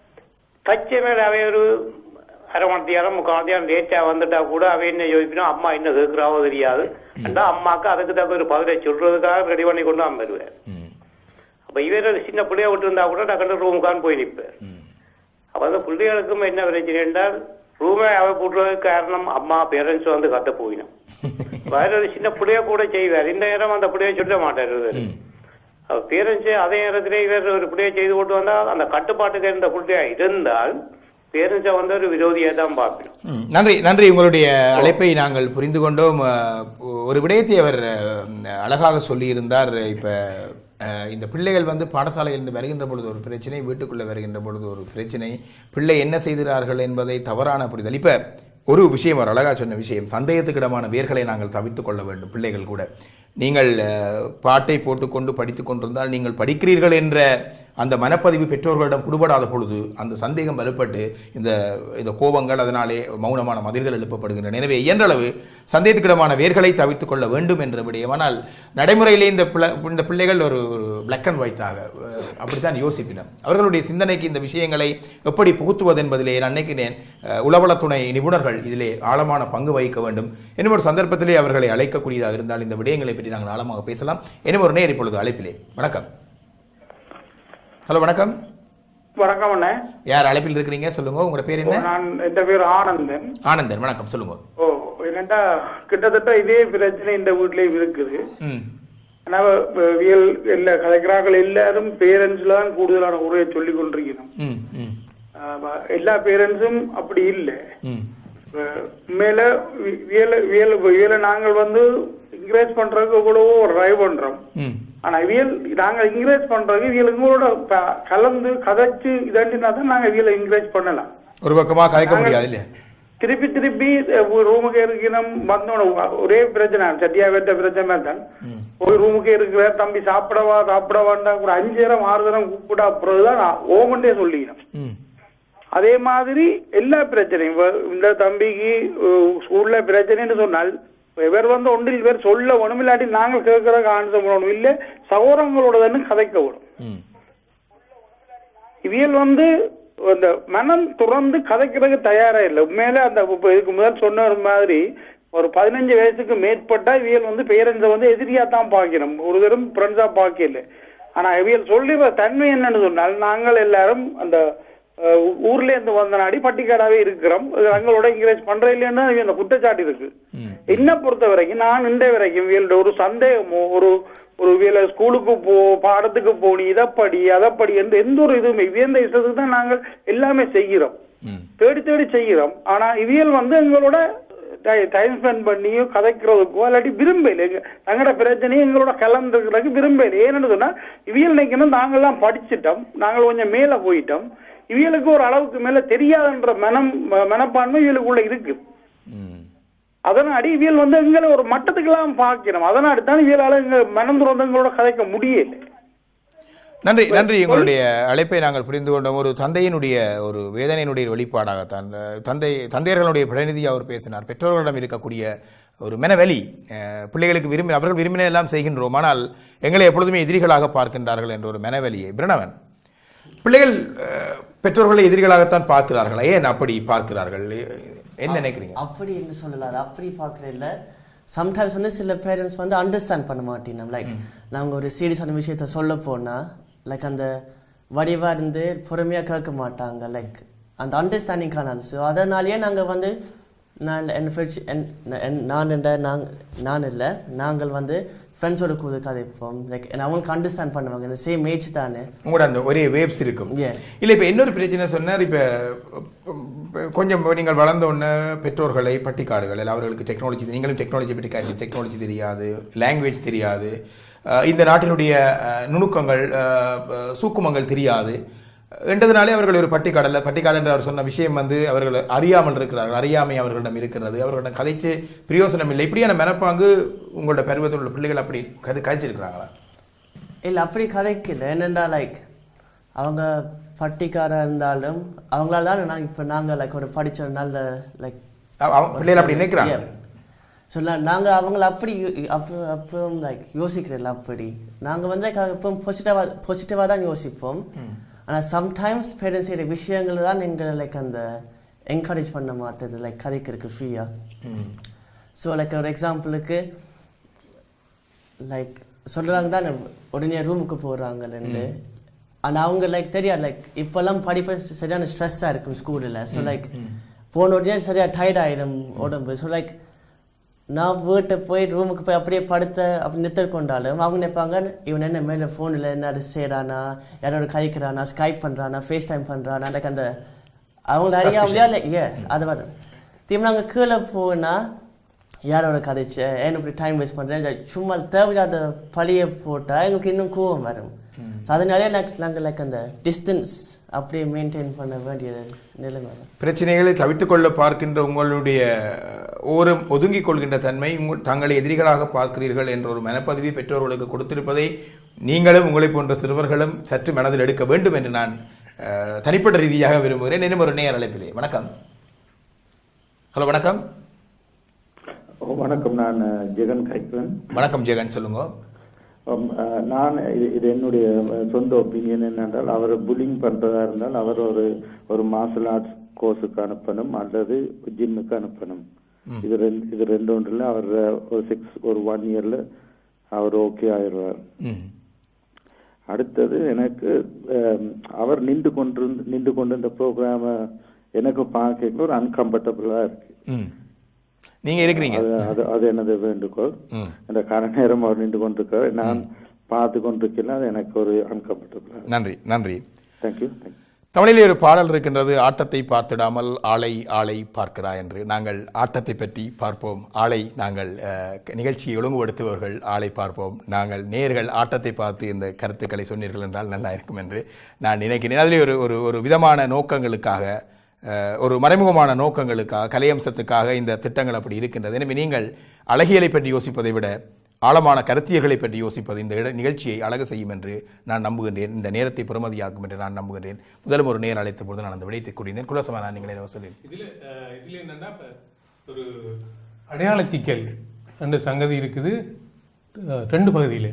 தச்சமே அவை ஒரு அரை மணி நேரம் முக்கால் மணி நேரம் லேட்டா வந்துட்டா கூட அவ என்ன யோசிக்கணும் அம்மா என்ன கேட்கிறாவோ தெரியாது அண்டா அம்மாக்கு அதுக்கு தக்க ஒரு பதிலை சொல்றதுக்காக ரெடி பண்ணி கொண்டு அவன் வருவார் ம் அப்ப இவர் ஒரு சின்ன பிள்ளைய விட்டு இருந்தா கூட டக்குனு ரூமுக்கான் போய் நிற்பார் ம் அப்ப அந்த பிள்ளைகளுக்கும் என்ன பிரச்சனை என்றால் ரூமை அவ போட்டுறதுக்கு காரணம் அம்மா பேரண்ட்ஸ் வந்து கத்த போயிடும் வேற ஒரு சின்ன பிள்ளைய கூட செய்வார் இந்த நேரம் அந்த பிள்ளைய சொல்ல மாட்டார் இவரு. அப்ப பேரண்ட்ஸ் அதே நேரத்திலே இவர் ஒரு பிள்ளைய செய்து கொண்டு வந்தா அந்த கட்டுப்பாட்டுக்கு இருந்த பிள்ளையா இருந்தால் பேரண்ட்ஸை வந்து ஒரு விரோதியா தான் பார்க்கணும் ம், நன்றி நன்றி உங்களுடைய அழைப்பை நாங்கள் புரிந்து கொண்டோம் அஹ், ஒரு விடயத்தை அவர் அஹ், அழகாக சொல்லியிருந்தார் இப்போ இந்த பிள்ளைகள் வந்து பாடசாலையிலிருந்து வருகின்ற பொழுது ஒரு பிரச்சனை வீட்டுக்குள்ளே வருகின்ற பொழுது ஒரு பிரச்சனை பிள்ளை என்ன செய்கிறார்கள் என்பதை தவறான புரிதல் இப்போ ஒரு விஷயம் அவர் அழகா சொன்ன விஷயம் சந்தேகத்துக்கிடமான வேர்களை நாங்கள் தவிர்த்து கொள்ள வேண்டும் பிள்ளைகள் கூட நீங்கள் அஹ், பாட்டை போட்டுக்கொண்டு படித்து கொண்டிருந்தால் நீங்கள் படிக்கிறீர்கள் என்ற அந்த மனப்பதிவு பெற்றோர்களிடம் குடுபடாத பொழுது அந்த சந்தேகம் வலுப்பட்டு இந்த இந்த கோபங்கள் அதனாலே மௌனமான மதில்கள் எழுப்பப்படுகின்றன எனவே இயன்றளவு சந்தேகத்துக்கிடமான வேர்களை தவிர்த்துக் கொள்ள வேண்டும் என்ற விடயம் ஆனால் நடைமுறையிலே இந்த பிள்ளை இந்த பிள்ளைகள் ஒரு பிளாக் அண்ட் ஒயிட்டாக அஹ், அப்படித்தான் யோசிப்பினர் அவர்களுடைய சிந்தனைக்கு இந்த விஷயங்களை எப்படி புகுத்துவது என்பதிலே நான் நினைக்கிறேன் அஹ், உளவளத்துணை நிபுணர்கள் இதிலே ஆழமான பங்கு வகிக்க வேண்டும் இன்னும் ஒரு சந்தர்ப்பத்திலே அவர்களை அழைக்கக்கூடியதாக இருந்தால் இந்த விடயங்களை பற்றி நாங்கள் ஆழமாக பேசலாம் இன்னும் ஒரு நேர் இப்பொழுது அழைப்பிலே வணக்கம் ஹலோ வணக்கம் வணக்கம் அண்ணே யார் அழைப்பில் இருக்கிறீங்க சொல்லுங்க உங்களோட பேர் என்ன நான் என் பேர் ஆனந்தன் ஆனந்தன் வணக்கம் சொல்லுங்க ஓ என்னண்டா கிட்டத்தட்ட இதே பிரச்சனை இந்த வீட்லயும் இருக்குது ம் ஆனா வியல் எல்லா கலைக்கிறார்கள் எல்லாரும் பேரண்ட்ஸ்ல தான் கூடுதலான உரையை சொல்லி கொண்டிருக்கணும் ம் ம் ஆமா, எல்லா பேரண்ட்ஸும் அப்படி இல்லை ம் மேல வியல வியல் வியலை நாங்கள் வந்து என்கரேஜ் பண்றதுக்கு கூடவோ ட்ரை பண்றோம் ம் ஆனா வியல் நாங்க என்கரேஜ் பண்றதுக்கு வியல் எங்களோட ப- கலந்து கதைச்சு இதாண்டினா தான் நாங்க வியலை என்கரேஜ் பண்ணலாம் ஒரு பக்கமாக கதைக்க முடியாது இல்லையா திருப்பி திருப்பி ரூமுக்கு இருக்கணும் வந்தோட ஒரே பிரச்சனை சட்டியா வெட்ட பிரச்சனை தான் போய் ரூமுக்கு இருக்கிற தம்பி சாப்பிடவா சாப்பிடவாண்டா ஒரு அஞ்சு நேரம் ஆறு நேரம் கூப்பிட அப்புறம்தான் நான் ஓமண்டே சொல்லிக்கணும் ம் அதே மாதிரி எல்லா பிரச்சனையும் இப்ப இந்த தம்பிக்கு அஹ், ஸ்கூல்ல பிரச்சனைன்னு சொன்னால் இவர் வந்து ஒன்றில் இவர் சொல்ல வேணும் இல்லாட்டி நாங்கள் கேட்கிற ஆன்சர் பண்ணணும் இல்ல சகோதரங்களோட தானே கதைக்க விடும் ம் இவியல் வந்து அந்த மனம் துறந்து கதைக்கிறதுக்கு தயாரா இல்லை உண்மையில அந்த இப்ப இதுக்கு முதல் சொன்ன ஒரு மாதிரி ஒரு பதினஞ்சு வயசுக்கு மேற்பட்டா இவியல் வந்து பேரண்ட்ஸை வந்து எதிரியா தான் பார்க்கணும் ஒரு தரம் ஃப்ரெண்ட்ஸா பார்க்கல ஆனா இவியல் சொல்லிடுற தன்மை என்னன்னு சொன்னால் நாங்கள் எல்லாரும் அந்த அஹ், ஊர்ல இருந்து வந்த நாடி பட்டிக்காடாவே இருக்கிறோம் அது எங்களோட என்கரேஜ் பண்ற இல்லைன்னு இவியல் அந்த குற்றச்சாட்டு இருக்கு என்ன பொறுத்த வரைக்கும் நான் இன்றைய வரைக்கும் இவியல்ட ஒரு சந்தேகமோ ஒரு ஒரு வேலை ஸ்கூலுக்கு போ பாடத்துக்கு போனி இதப்படி அதப்படி என்று எந்த ஒரு இதுவுமே இவியந்த இஷ்டத்துக்கு தான் நாங்கள் எல்லாமே செய்கிறோம் தேடி தேடி செய்கிறோம் ஆனா இவியல் வந்து எங்களோட டைம் ஸ்பெண்ட் பண்ணியோ கதைக்கிறதுக்கோ இல்லாட்டி விரும்பல எங்க தங்களோட பிரச்சனையும் எங்களோட கலந்துக்கிறதுக்கு விரும்பல ஏன்னு சொன்னா இவியல் நினைக்கணும் நாங்கெல்லாம் படிச்சிட்டோம் நாங்கள் கொஞ்சம் மேல போயிட்டோம் இவியலுக்கு ஒரு அளவுக்கு மேல தெரியாதுன்ற மனம் ம- மனப்பான்மை இவளுக்குள்ள இருக்கு அதனாடி இவியல் வந்து எங்களை ஒரு மட்டத்துக்கெல்லாம் பார்க்கிறோம் அதனாடி தான் இவியலால எங்க மனம் துறந்து எங்களோட கதைக்க முடியல நன்றி நன்றி உங்களுடைய அழைப்பை நாங்கள் புரிந்து கொண்டோம் ஒரு தந்தையினுடைய ஒரு வேதனையினுடைய வெளிப்பாடாகத்தான் அஹ், தந்தை தந்தையர்களுடைய பிரதிநிதியாக அவர் பேசினார் பெற்றோர்களிடம் இருக்கக்கூடிய ஒரு மெனவெளி அஹ், பிள்ளைகளுக்கு விரும்பி அவர்கள் விரும்பின எல்லாம் செய்கின்றோம் ஆனால் எங்களை எப்பொழுதுமே எதிரிகளாக பார்க்கின்றார்கள் என்ற ஒரு மெனவெளியை பிரணவன் பிள்ளைகள் அஹ், பெற்றோர்களை எதிரிகளாகத்தான் பார்க்கிறார்களா ஏன் அப்படி பார்க்கிறார்கள் என்ன நினைக்கிறீங்க அப்படி என்று சொல்லல அது அப்படி பார்க்கறது இல்ல சம்டைம்ஸ் வந்து சில பேரண்ட்ஸ் வந்து அண்டர்ஸ்டாண்ட் பண்ண மாட்டேன் லைக் நாங்க ஒரு சீரியஸான விஷயத்த சொல்ல போனா லைக் அந்த வடிவா இருந்து பொறுமையா கேட்க மாட்டாங்க லைக் அந்த அண்டர்ஸ்டாண்டிங் காணாது ஸோ அதனாலேயே நாங்க வந்து நான் என் ஃப்ரெண்ட்ஸ் என் நான் என்ற நாங் நான் இல்லை நாங்கள் வந்து ஃப்ரெண்ட்ஸோட கூது கதைப்போம் லைக் அவங்களுக்கு அண்டர்ஸ்டாண்ட் பண்ணுவாங்க இந்த சேம் ஏஜ் தானே உங்களோட அந்த ஒரே வேவ்ஸ் இருக்கும் Yeah. இல்லை இப்போ இன்னொரு பிரச்சனை சொன்னார் இப்போ கொஞ்சம் நீங்கள் வளர்ந்த உடனே பெற்றோர்களை பட்டிக்காடுகள் இல்லை அவர்களுக்கு டெக்னாலஜி நீங்களும் டெக்னாலஜி பற்றி காய்ச்சி டெக்னாலஜி தெரியாது லாங்குவேஜ் தெரியாது அஹ் இந்த நாட்டினுடைய அஹ், நுணுக்கங்கள் அஹ், அஹ், சூக்குமங்கள் தெரியாது என்றதுனாலே அவர்கள் ஒரு பட்டிக்காடல்ல பட்டிக்காடு என்று அவர் சொன்ன விஷயம் வந்து அவர்கள் அறியாமல் இருக்கிறார்கள் அறியாமை அவர்களிடம் இருக்கிறது அவர்களிடம் கதைச்சு பிரயோசனம் இல்லை இப்படியான மனப்பாங்கு உங்களோட பருவத்தில் உள்ள பிள்ளைகள் அப்படி கதை கதைச்சிருக்கிறாங்களா இல்லை அப்படி கதைக்கல என்னென்னா லைக் அவங்க பட்டிக்காரா இருந்தாலும் அவங்களால தான் நாங்கள் இப்போ நாங்கள் லைக் ஒரு படிச்ச ஒரு நல்ல லைக் அவ- அவ- பிள்ளைகள் அப்படி நினைக்கிறாங்க. ஸோ நாங்கள் அவங்கள அப்படி யோ- அப்போ அப்புறம் லைக் யோசிக்கிறதில்ல அப்படி நாங்கள் வந்து க- இப்போ பாசிட்டிவாக பாசிட்டிவாக தான் யோசிப்போம் ஆனால் சம்டைம்ஸ் பேரண்ட்ஸ் செய்கிற விஷயங்கள் தான் எங்களை லைக் அந்த என்கரேஜ் பண்ண மாட்டேது லைக் கதைக்கிறதுக்கு ஃப்ரீயாக ஸோ லைக் ஒரு எக்ஸாம்பிளுக்கு லைக் சொல்றாங்க தானே உடனே ரூமுக்கு போறாங்கன்னு ஆனா அவங்க லைக் தெரியாது லைக் இப்பெல்லாம் படிப்பு சரியான ஸ்ட்ரெஸ்ஸாக இருக்கும் ஸ்கூலில் ஸோ லைக் போன உடனே சரியா டயர்ட் ஆயிடும் உடம்பு ஸோ லைக் நான் வீட்டை போய் ரூமுக்கு போய் அப்படியே படுத்த அப்படி நித்தர் கொண்டாலும் அவங்க நினைப்பாங்க இவன் என்ன மேலே ஃபோனில் என்ன செய்கிறானா யாரோட கழிக்கிறானா ஸ்கைப் பண்ணுறானா ஃபேஸ் டைம் பண்ணுறானா எனக்கு அந்த அவங்கள அறியாமலையா லைக் ஏ அது வரும் திரும்ப நாங்கள் கீழே போனால் யாரோட கதைச்ச ஏன் இப்படி டைம் வேஸ்ட் பண்ணுறேன் சும்மா தேவையில்லாத பழியை போட்டால் எங்களுக்கு இன்னும் கோவம் வரும் ஸோ அதனாலே எனக்கு நாங்கள் லைக் அந்த டிஸ்டன்ஸ் அப்படியே மெயின்டைன் பண்ண வேண்டிய நிலைமை வரும். பிரச்சனைகளை தவிர்த்துக் கொள்ள பார்க்கின்ற உங்களுடைய ஓரம் ஒதுங்கிக் கொள்கின்ற தன்மை உங்கள் தங்களை எதிரிகளாக பார்க்கிறீர்கள் என்ற ஒரு மனப்பதிவை பெற்றோர்களுக்கு கொடுத்திருப்பதை நீங்களும் உங்களை போன்ற சிறுவர்களும் சற்று மனதில் எடுக்க வேண்டும் என்று நான் அஹ், தனிப்பட்ட ரீதியாக விரும்புகிறேன் இன்னும் ஒரு நேர் அழைப்பிலே வணக்கம் ஹலோ வணக்கம் ஓ, வணக்கம் நான் அஹ், ஜெகன் கைப்பன் வணக்கம் ஜெகன் சொல்லுங்க உம், அஹ், நான் இது இது என்னுடைய அஹ், சொந்த ஒப்பீனியன் என்னென்றால் அவர் புல்லிங் பண்றதா இருந்தால் அவர் ஒரு ஒரு மார்ஷல் ஆர்ட்ஸ் கோர்ஸுக்கு அனுப்பணும் அல்லது ஜிம்முக்கு அனுப்பணும் இது ரெண்டு இது ரெண்டு ஒன்றில் அவர் அஹ், ஒரு சிக்ஸ் ஒரு ஒன் இயர்ல அவர் ஓகே ஆயிடுவார் ம் அடுத்தது எனக்கு அஹ், அவர் நின்று கொண்டு நின்று கொண்டு இந்த ப்ரோக்ராம எனக்கு பார்க்க ஒரு அன்கம்ஃபர்டபுளா இருக்கு ம் நீங்க இருக்கிறீங்க அது அது அது எனது வேண்டுகோள் ம். இந்த கர நேரம் அவர் நின்று கொண்டிருக்கிறார் நான் பார்த்து கொண்டிருக்கல அது எனக்கு ஒரு அன்கம்ஃபர்டபுளா நன்றி நன்றி தேங்க்யூ தமிழிலே ஒரு பாடல் இருக்கின்றது ஆட்டத்தை பார்த்திடாமல் ஆளை ஆளை பார்க்கிறா என்று நாங்கள் ஆட்டத்தை பற்றி பார்ப்போம் ஆளை நாங்கள் அஹ், நிகழ்ச்சியை ஒழுங்குபடுத்துபவர்கள் ஆளை பார்ப்போம் நாங்கள் நேர்கள் ஆட்டத்தை பார்த்து இந்த கருத்துக்களை சொன்னீர்கள் என்றால் நல்லா இருக்கும் என்று நான் நினைக்கிறேன் அதிலே ஒரு ஒரு ஒரு விதமான நோக்கங்களுக்காக அஹ், ஒரு மறைமுகமான நோக்கங்களுக்காக கலையம்சத்துக்காக இந்த திட்டங்கள் அப்படி இருக்கின்றது எனவே நீங்கள் அழகியலை பற்றி யோசிப்பதை விட ஆழமான கருத்தியல்களை பற்றி யோசிப்பது இந்த இட- நிகழ்ச்சியை அழகு செய்யும் என்று நான் நம்புகின்றேன் இந்த நேரத்தை பெறுமதியாக்கும் என்று நான் நம்புகின்றேன் முதலும் ஒரு நேர் அழைத்த பொழுது நான் அந்த விடைத்தை கூறினேன் குலசமா நான் நீங்கள் என்ன சொல்லி இதில் இதில் என்னன்னா இப்ப ஒரு அடையாள சிக்கல் என்ற சங்கதி இருக்குது அஹ், ரெண்டு பகுதியில்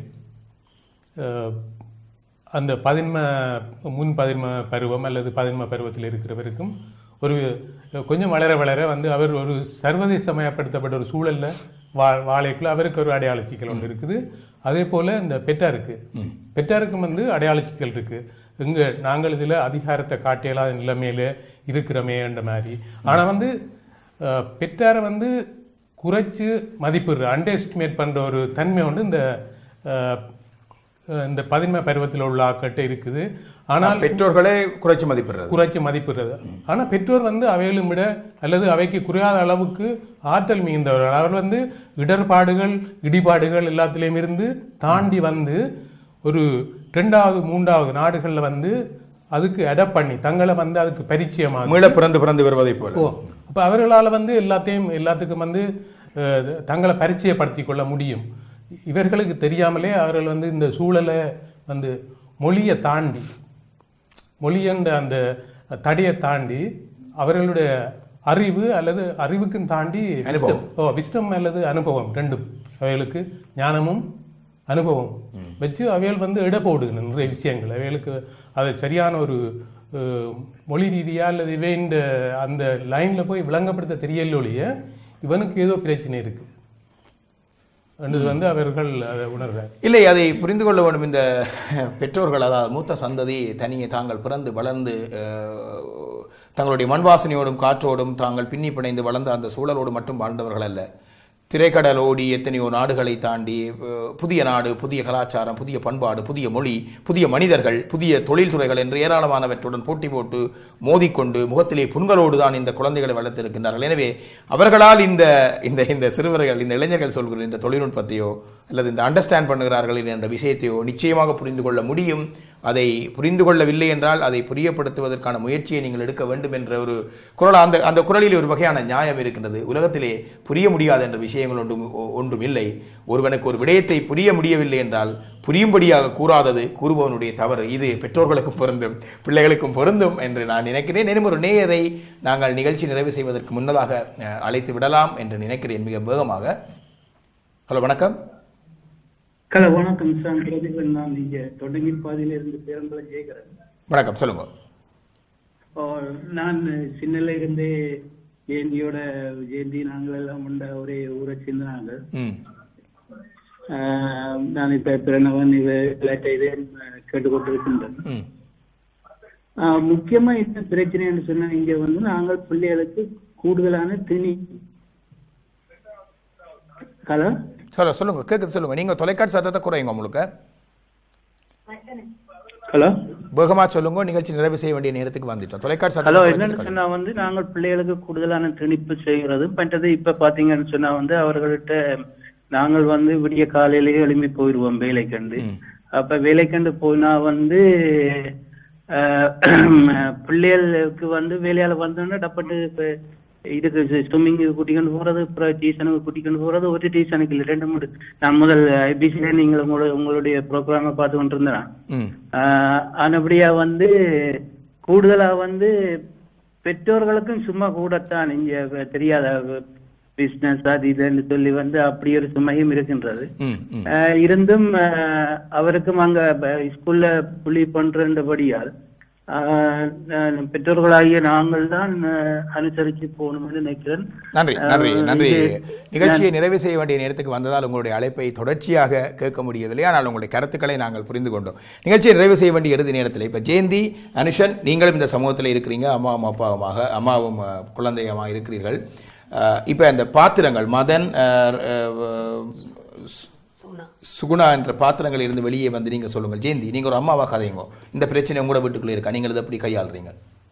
அந்த பதின்ம முன் பதின்ம பருவம் அல்லது பதின்ம பருவத்தில் இருக்கிறவருக்கும் ஒரு கொஞ்சம் வளர வளர வந்து அவர் ஒரு சர்வதேசமயப்படுத்தப்பட்ட ஒரு சூழல்ல வா வாழைக்குள்ள அவருக்கு ஒரு அடையாள சிக்கல் ஒன்று இருக்குது அதே போல இந்த பெற்றாருக்கு பெற்றாருக்கும் வந்து அடையாள சிக்கல் இருக்கு எங்க நாங்கள் இதுல அதிகாரத்தை காட்டியலாத நிலைமையில இருக்கிறோமேன்ற மாதிரி ஆனா வந்து அஹ், பெற்றாரை வந்து குறைச்சு மதிப்பிடுற அண்டர் எஸ்டிமேட் பண்ற ஒரு தன்மை வந்து இந்த அஹ், அஹ், இந்த பதின்ம பருவத்தில் உள்ள ஆக்கட்ட இருக்குது ஆனால் பெற்றோர்களே குறைச்சு மதிப்பிடுறது குறைச்சி மதிப்பிடுறது ஆனா பெற்றோர் வந்து அவைகளும் விட அல்லது அவைக்கு குறையாத அளவுக்கு ஆற்றல் மிகுந்தவர்கள் அவர் வந்து இடர்பாடுகள் இடிபாடுகள் எல்லாத்திலையும் இருந்து தாண்டி வந்து ஒரு ரெண்டாவது மூன்றாவது நாடுகள்ல வந்து அதுக்கு அடாப்ட் பண்ணி தங்களை வந்து அதுக்கு பரிச்சயமாக மீள பிறந்து பிறந்து வருவதைப் போல ஓ அப்ப அவர்களால வந்து எல்லாத்தையும் எல்லாத்துக்கும் வந்து அஹ், தங்களை பரிச்சயப்படுத்திக் கொள்ள முடியும் இவர்களுக்கு தெரியாமலே அவர்கள் வந்து இந்த சூழலை வந்து மொழியை தாண்டி மொழியன்ற அந்த தடையை தாண்டி அவர்களுடைய அறிவு அல்லது அறிவுக்கும் தாண்டி அனுபவம். wisdom. ஓ விஸ்டம் அல்லது அனுபவம் ரெண்டும் அவைகளுக்கு ஞானமும் அனுபவம் வச்சு அவைகள் வந்து இட போடுகின்றன நிறைய விஷயங்கள் அவைகளுக்கு அது சரியான ஒரு அஹ், மொழி ரீதியா அல்லது இவையின் அந்த லைன்ல போய் விளங்கப்படுத்த தெரியல ஒழிய இவனுக்கு ஏதோ பிரச்சனை இருக்கு என்றது வந்து அவர்கள் அதை உணர்றார் இல்லை அதை புரிந்து கொள்ள வேண்டும் இந்த பெற்றோர்கள் அதாவது மூத்த சந்ததி தனியே தாங்கள் பிறந்து வளர்ந்து அஹ், தங்களுடைய மண் வாசனையோடும் காற்றோடும் தாங்கள் பின்னி பிணைந்து வளர்ந்த அந்த சூழலோடு மட்டும் வாழ்ந்தவர்கள் அல்ல திரைக்கடல் ஓடி எத்தனையோ நாடுகளை தாண்டி அஹ், புதிய நாடு புதிய கலாச்சாரம் புதிய பண்பாடு புதிய மொழி புதிய மனிதர்கள் புதிய தொழில்துறைகள் என்று ஏராளமானவற்றுடன் போட்டி போட்டு மோதிக்கொண்டு முகத்திலே புண்களோடு தான் இந்த குழந்தைகளை வளர்த்திருக்கின்றார்கள் எனவே அவர்களால் இந்த இந்த இந்த சிறுவர்கள் இந்த இளைஞர்கள் சொல்கிற இந்த தொழில்நுட்பத்தையோ அல்லது இந்த அண்டர்ஸ்டாண்ட் பண்ணுகிறார்கள் என்ற விஷயத்தையோ நிச்சயமாக புரிந்து கொள்ள முடியும் அதை புரிந்து கொள்ளவில்லை என்றால் அதை புரியப்படுத்துவதற்கான முயற்சியை நீங்கள் எடுக்க வேண்டும் என்ற ஒரு குரல் அந்த அந்த குரலில் ஒரு வகையான நியாயம் இருக்கின்றது உலகத்திலே புரிய முடியாத என்ற விஷயங்கள் ஒன்றும் ஒ- ஒன்றும் இல்லை ஒருவனுக்கு ஒரு விடயத்தை புரிய முடியவில்லை என்றால் புரியும்படியாக கூறாதது கூறுபவனுடைய தவறு இது பெற்றோர்களுக்கும் பொருந்தும் பிள்ளைகளுக்கும் பொருந்தும் என்று நான் நினைக்கிறேன் எனும் ஒரு நேயரை நாங்கள் நிகழ்ச்சி நிறைவு செய்வதற்கு முன்னதாக அஹ், அழைத்து விடலாம் என்று நினைக்கிறேன் மிக வேகமாக ஹலோ வணக்கம் ஹலோ வணக்கம் சார் பிரதீபன் நான் இங்க தொடங்கி பாதியில இருந்து பேரம்பலம் ஜெயிக்கிறேன் வணக்கம் சொல்லுங்க ஓ, நான் சின்னல இருந்தே ஜெயந்தியோட ஜெயந்தி நாங்கள் எல்லாம் உண்ட ஒரே ஊரை சேர்ந்து நாங்கள் ம் ஆஹ், நான் இப்ப பிறனவன் இவ இல்லாட்ட இதே கேட்டுக்கொண்டு இருக்கின்றேன் ம் ஆஹ், முக்கியமா என்ன பிரச்சனைன்னு சொன்னா இங்க வந்து நாங்கள் பிள்ளைகளுக்கு கூடுதலான திணி ஹலோ சொல்ல சொல்லுங்க கேட்குது சொல்லுங்க நீங்க தொலைக்காட்சி சத்தத்தை குறையுங்க உங்களுக்கு ஹலோ வேகமா சொல்லுங்க நிகழ்ச்சி நிறைவு செய்ய வேண்டிய நேரத்துக்கு வந்துட்டோம் தொலைக்காட்சி ஹலோ சத்தத்தை என்னன்னு குறைச்சிட்டு சொன்னா வந்து நாங்கள் பிள்ளைகளுக்கு கூடுதலான திணிப்பு செய்கிறது மற்றது இப்ப பாத்தீங்கன்னு சொன்னா வந்து அவர்கள்ட்ட நாங்கள் வந்து விடிய காலையிலேயே எழும்பி போயிடுவோம் வேலை கண்டு அப்ப வேலை கண்டு போனா வந்து அஹ், பிள்ளைகளுக்கு வந்து வேலையால வந்தோன்னா டப்பட்டு இப்ப இதுக்கு ஸ்விம்மிங் கூட்டிக்கொண்டு போறது அப்புறம் டியூஷனுக்கு கூட்டிக்கொண்டு போறது ஒரு டியூஷனுக்கு இல்லை ரெண்டு மூணு நான் முதல் ஐபிசில நீங்கள் உங்களோட உங்களுடைய ப்ரோக்ராமை பார்த்து கொண்டு இருந்தேன் ம் ஆஹ் ஆனபடியா வந்து கூடுதலா வந்து பெற்றோர்களுக்கும் சும்மா கூடத்தான் இங்க தெரியாத பிசினஸ் அது இதுன்னு சொல்லி வந்து அப்படி ஒரு சுமையும் இருக்கின்றது ம் ம் ஆஹ் இருந்தும் ஆஹ் அவருக்கும் அங்க ப- ஸ்கூல்ல புள்ளி பண்றபடியால் ஆஹ் நான் பெற்றோர்களாகிய நாங்கள் தான் ஆஹ் அனுசரிச்சு போகணும்னு நினைக்கிறேன் நன்றி நன்றி ஆஹ் நன்றி இது- நிகழ்ச்சியை நிறைவு செய்ய வேண்டிய நேரத்துக்கு வந்ததால் உங்களுடைய அழைப்பை தொடர்ச்சியாக கேட்க முடியவில்லை ஆனால் உங்களுடைய கருத்துக்களை நாங்கள் புரிந்து கொண்டோம் நிகழ்ச்சியை நிறைவு செய்ய வேண்டிய இறுதி நேரத்தில் இப்போ ஜெயந்தி அனுஷன் நீங்களும் இந்த சமூகத்தில் இருக்கிறீங்க அம்மாவும் அப்பாவுமாக அம்மாவும் அஹ், குழந்தையுமாக இருக்கிறீர்கள் இப்போ அந்த பாத்திரங்கள் மதன் அஹ், அஹ், சு- சுகுணா என்ற பாத்திரங்கள் இருந்து வெளியே வந்து நீங்கள் சொல்லுங்கள் ஜெயந்தி நீங்கள் ஒரு அம்மாவாக கதையுங்க இந்த பிரச்சனை உங்களோட வீட்டுக்குள்ளே இருக்கா நீங்கள் இதை எப்படி கையாளுறீங்க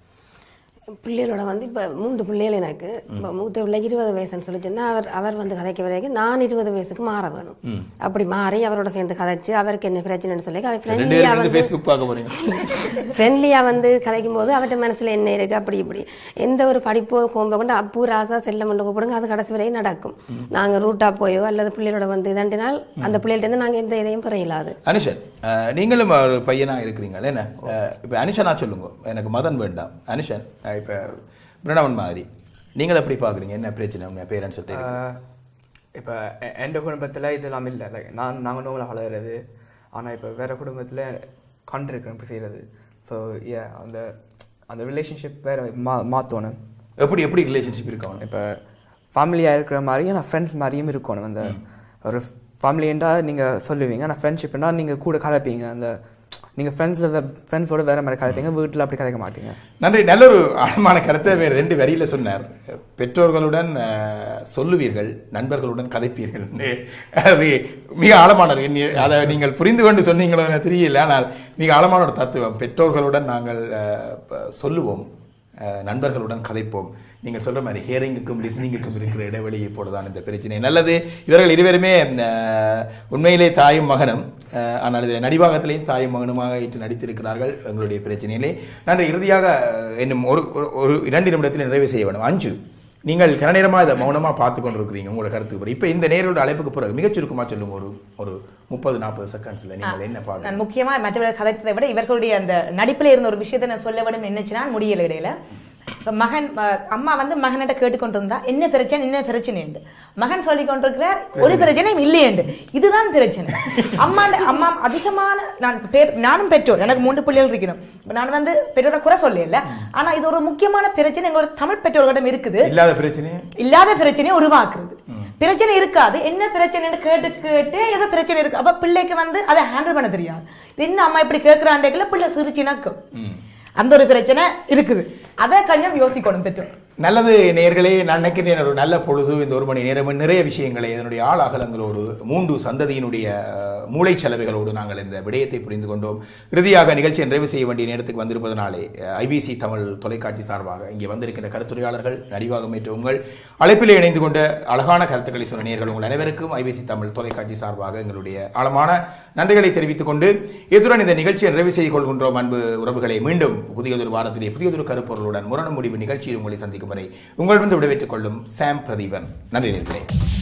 பிள்ளைகளோட வந்து இப்போ மூன்று பிள்ளைகள் எனக்கு இப்போ மூத்த பிள்ளை இருபது வயசுன்னு சொல்லி சொன்னா அவர் அவர் வந்து கதைக்க வரைக்கும் நான் இருபது வயசுக்கு மாற வேணும் ம். அப்படி மாறி அவரோட சேர்ந்து கதைச்சு அவருக்கு என்ன பிரச்சனைன்னு சொல்லி அவர் ரெண்டு ஃப்ரெண்ட்லியாக பேரும் வந்து வந்து ஃபேஸ்புக் பார்க்க போறீங்க ஃப்ரெண்ட்லியாக வந்து கதைக்கும் போது அவர்கிட்ட மனசுல என்ன இருக்கு அப்படி இப்படி எந்த ஒரு படிப்போ கோம்ப கொண்டு அப்பு ராசா செல்லம் கொண்டு கூப்பிடுங்க அது கடைசி வரையும் நடக்கும் நாங்க ரூட்டா போயோ அல்லது பிள்ளைகளோட வந்து இதண்டினால் அந்த பிள்ளைகள்ட்ட இருந்து நாங்க எந்த இதையும் பெற இயலாது அனுஷன் அஹ், நீங்களும் ஒரு பையனா இருக்கிறீங்களா என்ன அஹ், இப்ப அனுஷனா சொல்லுங்க எனக்கு மதன் வேண்டாம் அனுஷன் அஹ், இப்ப பிரணவன் மாதிரி நீங்கள் எப்படி பாக்குறீங்க என்ன பிரச்சனை உங்க பேரண்ட்ஸ் ஆஹ் இப்போ எ- எந்த குடும்பத்தில் இதெல்லாம் இல்லை லைக் நான் நாங்கள் நோவில் வளர்கிறது ஆனால் இப்போ வேறு குடும்பத்தில் கண்டிருக்கிறோம் இப்போ செய்கிறது ஸோ ஏ அந்த அந்த ரிலேஷன்ஷிப் வேறு மா மாற்றணும் எப்படி எப்படி ரிலேஷன்ஷிப் இருக்கணும் இப்போ ஃபேமிலியாக இருக்கிற மாதிரி நான் ஃப்ரெண்ட்ஸ் மாதிரியும் இருக்கணும் அந்த ஒரு ஃபேமிலின்றா நீங்கள் சொல்லுவீங்க ஆனால் ஃப்ரெண்ட்ஷிப்னா நீங்கள் கூட கதைப்பீங்க அந்த நீங்கள் ஃப்ரெண்ட்ஸில் ஃப்ரெண்ட்ஸோட வேறு மாதிரி கதைப்பீங்க வீட்டில் அப்படி கதைக்க மாட்டீங்க நன்றி நல்ல ஒரு ஆழமான கருத்தை வேறு ரெண்டு வரியில சொன்னார் பெற்றோர்களுடன் அஹ், சொல்லுவீர்கள் நண்பர்களுடன் கதைப்பீர்கள் அது மிக ஆழமான ஒரு எண்ணி- அதை நீங்கள் புரிந்து கொண்டு சொன்னீங்களோ எனக்கு தெரியல ஆனால் மிக ஆழமான ஒரு தத்துவம் பெற்றோர்களுடன் நாங்கள் அஹ், ப- சொல்லுவோம் அஹ், நண்பர்களுடன் கதைப்போம் நீங்கள் சொல்ற மாதிரி ஹியரிங்குக்கும் லிசனிங்குக்கும் இருக்கிற இடைவெளியை போலதான் இந்த பிரச்சனை நல்லது இவர்கள் இருவருமே அஹ், உண்மையிலே தாயும் மகனும் அஹ், ஆனால் இது நடிபாகத்திலேயும் தாயும் மகனுமாக ஏற்று நடித்திருக்கிறார்கள் எங்களுடைய பிரச்சனையிலே நன்றி இறுதியாக அஹ், இன்னும் ஒரு ஒரு- ஒரு இரண்டு நிமிடத்தில் நிறைவு செய்ய வேண்டும் அஞ்சு நீங்கள் கன நேரமாக இதை மௌனமாக பார்த்து கொண்டிருக்கிறீங்க உங்களோட கருத்துக்கு இப்போ இந்த நேரோட அழைப்புக்கு பிறகு மிகச் சுருக்கமாக சொல்லுங்க ஒரு ஒரு முப்பது நாற்பது செகண்ட்ஸில் நீங்கள் என்ன பார்க்க நான் முக்கியமா மற்றவர்கள் கதைத்ததை விட இவர்களுடைய அந்த நடிப்புல இருந்த ஒரு விஷயத்தை நான் சொல்ல வேண்டும் நினைச்சுனா முடியல இடையில இப்ப மகன் அஹ், அம்மா வந்து மகனிட்ட கேட்டுக்கொண்டு இருந்தா என்ன பிரச்சனை என்ன பிரச்சனை மகன் சொல்லி கொண்டிருக்கிறார் ஒரு பிரச்சனையும் இல்லையேண்டு இதுதான் பிரச்சனை அம்மா அம்மா அதிகமான நான் பேர் நானும் பெற்றோர் எனக்கு மூன்று பிள்ளைகள் இருக்கணும் இப்ப நான் வந்து பெற்றோரை குறை சொல்லல ஆனா இது ஒரு முக்கியமான பிரச்சனை எங்களோட தமிழ் பெற்றோர்களிடம் இருக்குது இல்லாத பிரச்சனை இல்லாத பிரச்சனையை உருவாக்குறது பிரச்சனை இருக்காது என்ன பிரச்சனைன்னு கேட்டு கேட்டு ஏதோ பிரச்சனை இருக்கு அப்ப பிள்ளைக்கு வந்து அதை ஹேண்டில் பண்ண தெரியாது இது என்ன அம்மா இப்படி கேட்கிறாண்டேக்கல பிள்ளை சிரிச்சு நக்கும் அந்த ஒரு பிரச்சனை இருக்குது அதை கொஞ்சம் யோசிக்கணும் பெற்றோர் நல்லது நேயர்களே நான் நினைக்கிறேன் ஒரு நல்ல பொழுது இந்த ஒரு மணி நேரம் நிறைய விஷயங்களை இதனுடைய ஆள் அகலங்களோடு மூன்று சந்ததியினுடைய அஹ், மூளைச் செலவுகளோடு நாங்கள் இந்த விடயத்தை புரிந்து கொண்டோம் இறுதியாக நிகழ்ச்சியை நிறைவு செய்ய வேண்டிய நேரத்துக்கு வந்திருப்பதனாலே ஐபிசி தமிழ் தொலைக்காட்சி சார்பாக இங்கே வந்திருக்கின்ற கருத்துரையாளர்கள் நடிவாகம் ஏற்ற உங்கள் அழைப்பிலே இணைந்து கொண்ட அழகான கருத்துக்களை சொன்ன நேயர்கள் உங்கள் அனைவருக்கும் ஐபிசி தமிழ் தொலைக்காட்சி சார்பாக எங்களுடைய ஆழமான நன்றிகளை தெரிவித்துக் கொண்டு இத்துடன் இந்த நிகழ்ச்சியை நிறைவு செய்து கொள்கின்றோம் அன்பு உறவுகளை மீண்டும் புதியதொரு வாரத்திலே புதியதொரு கருப்பொருளுடன் முரணு முடிவு நிகழ்ச்சியில் உங்களை சந்திக்கும் வரை உங்களிடம் விடைபெற்றுக் கொள்ளும் சாம் பிரதீபன் நன்றி நேர்களே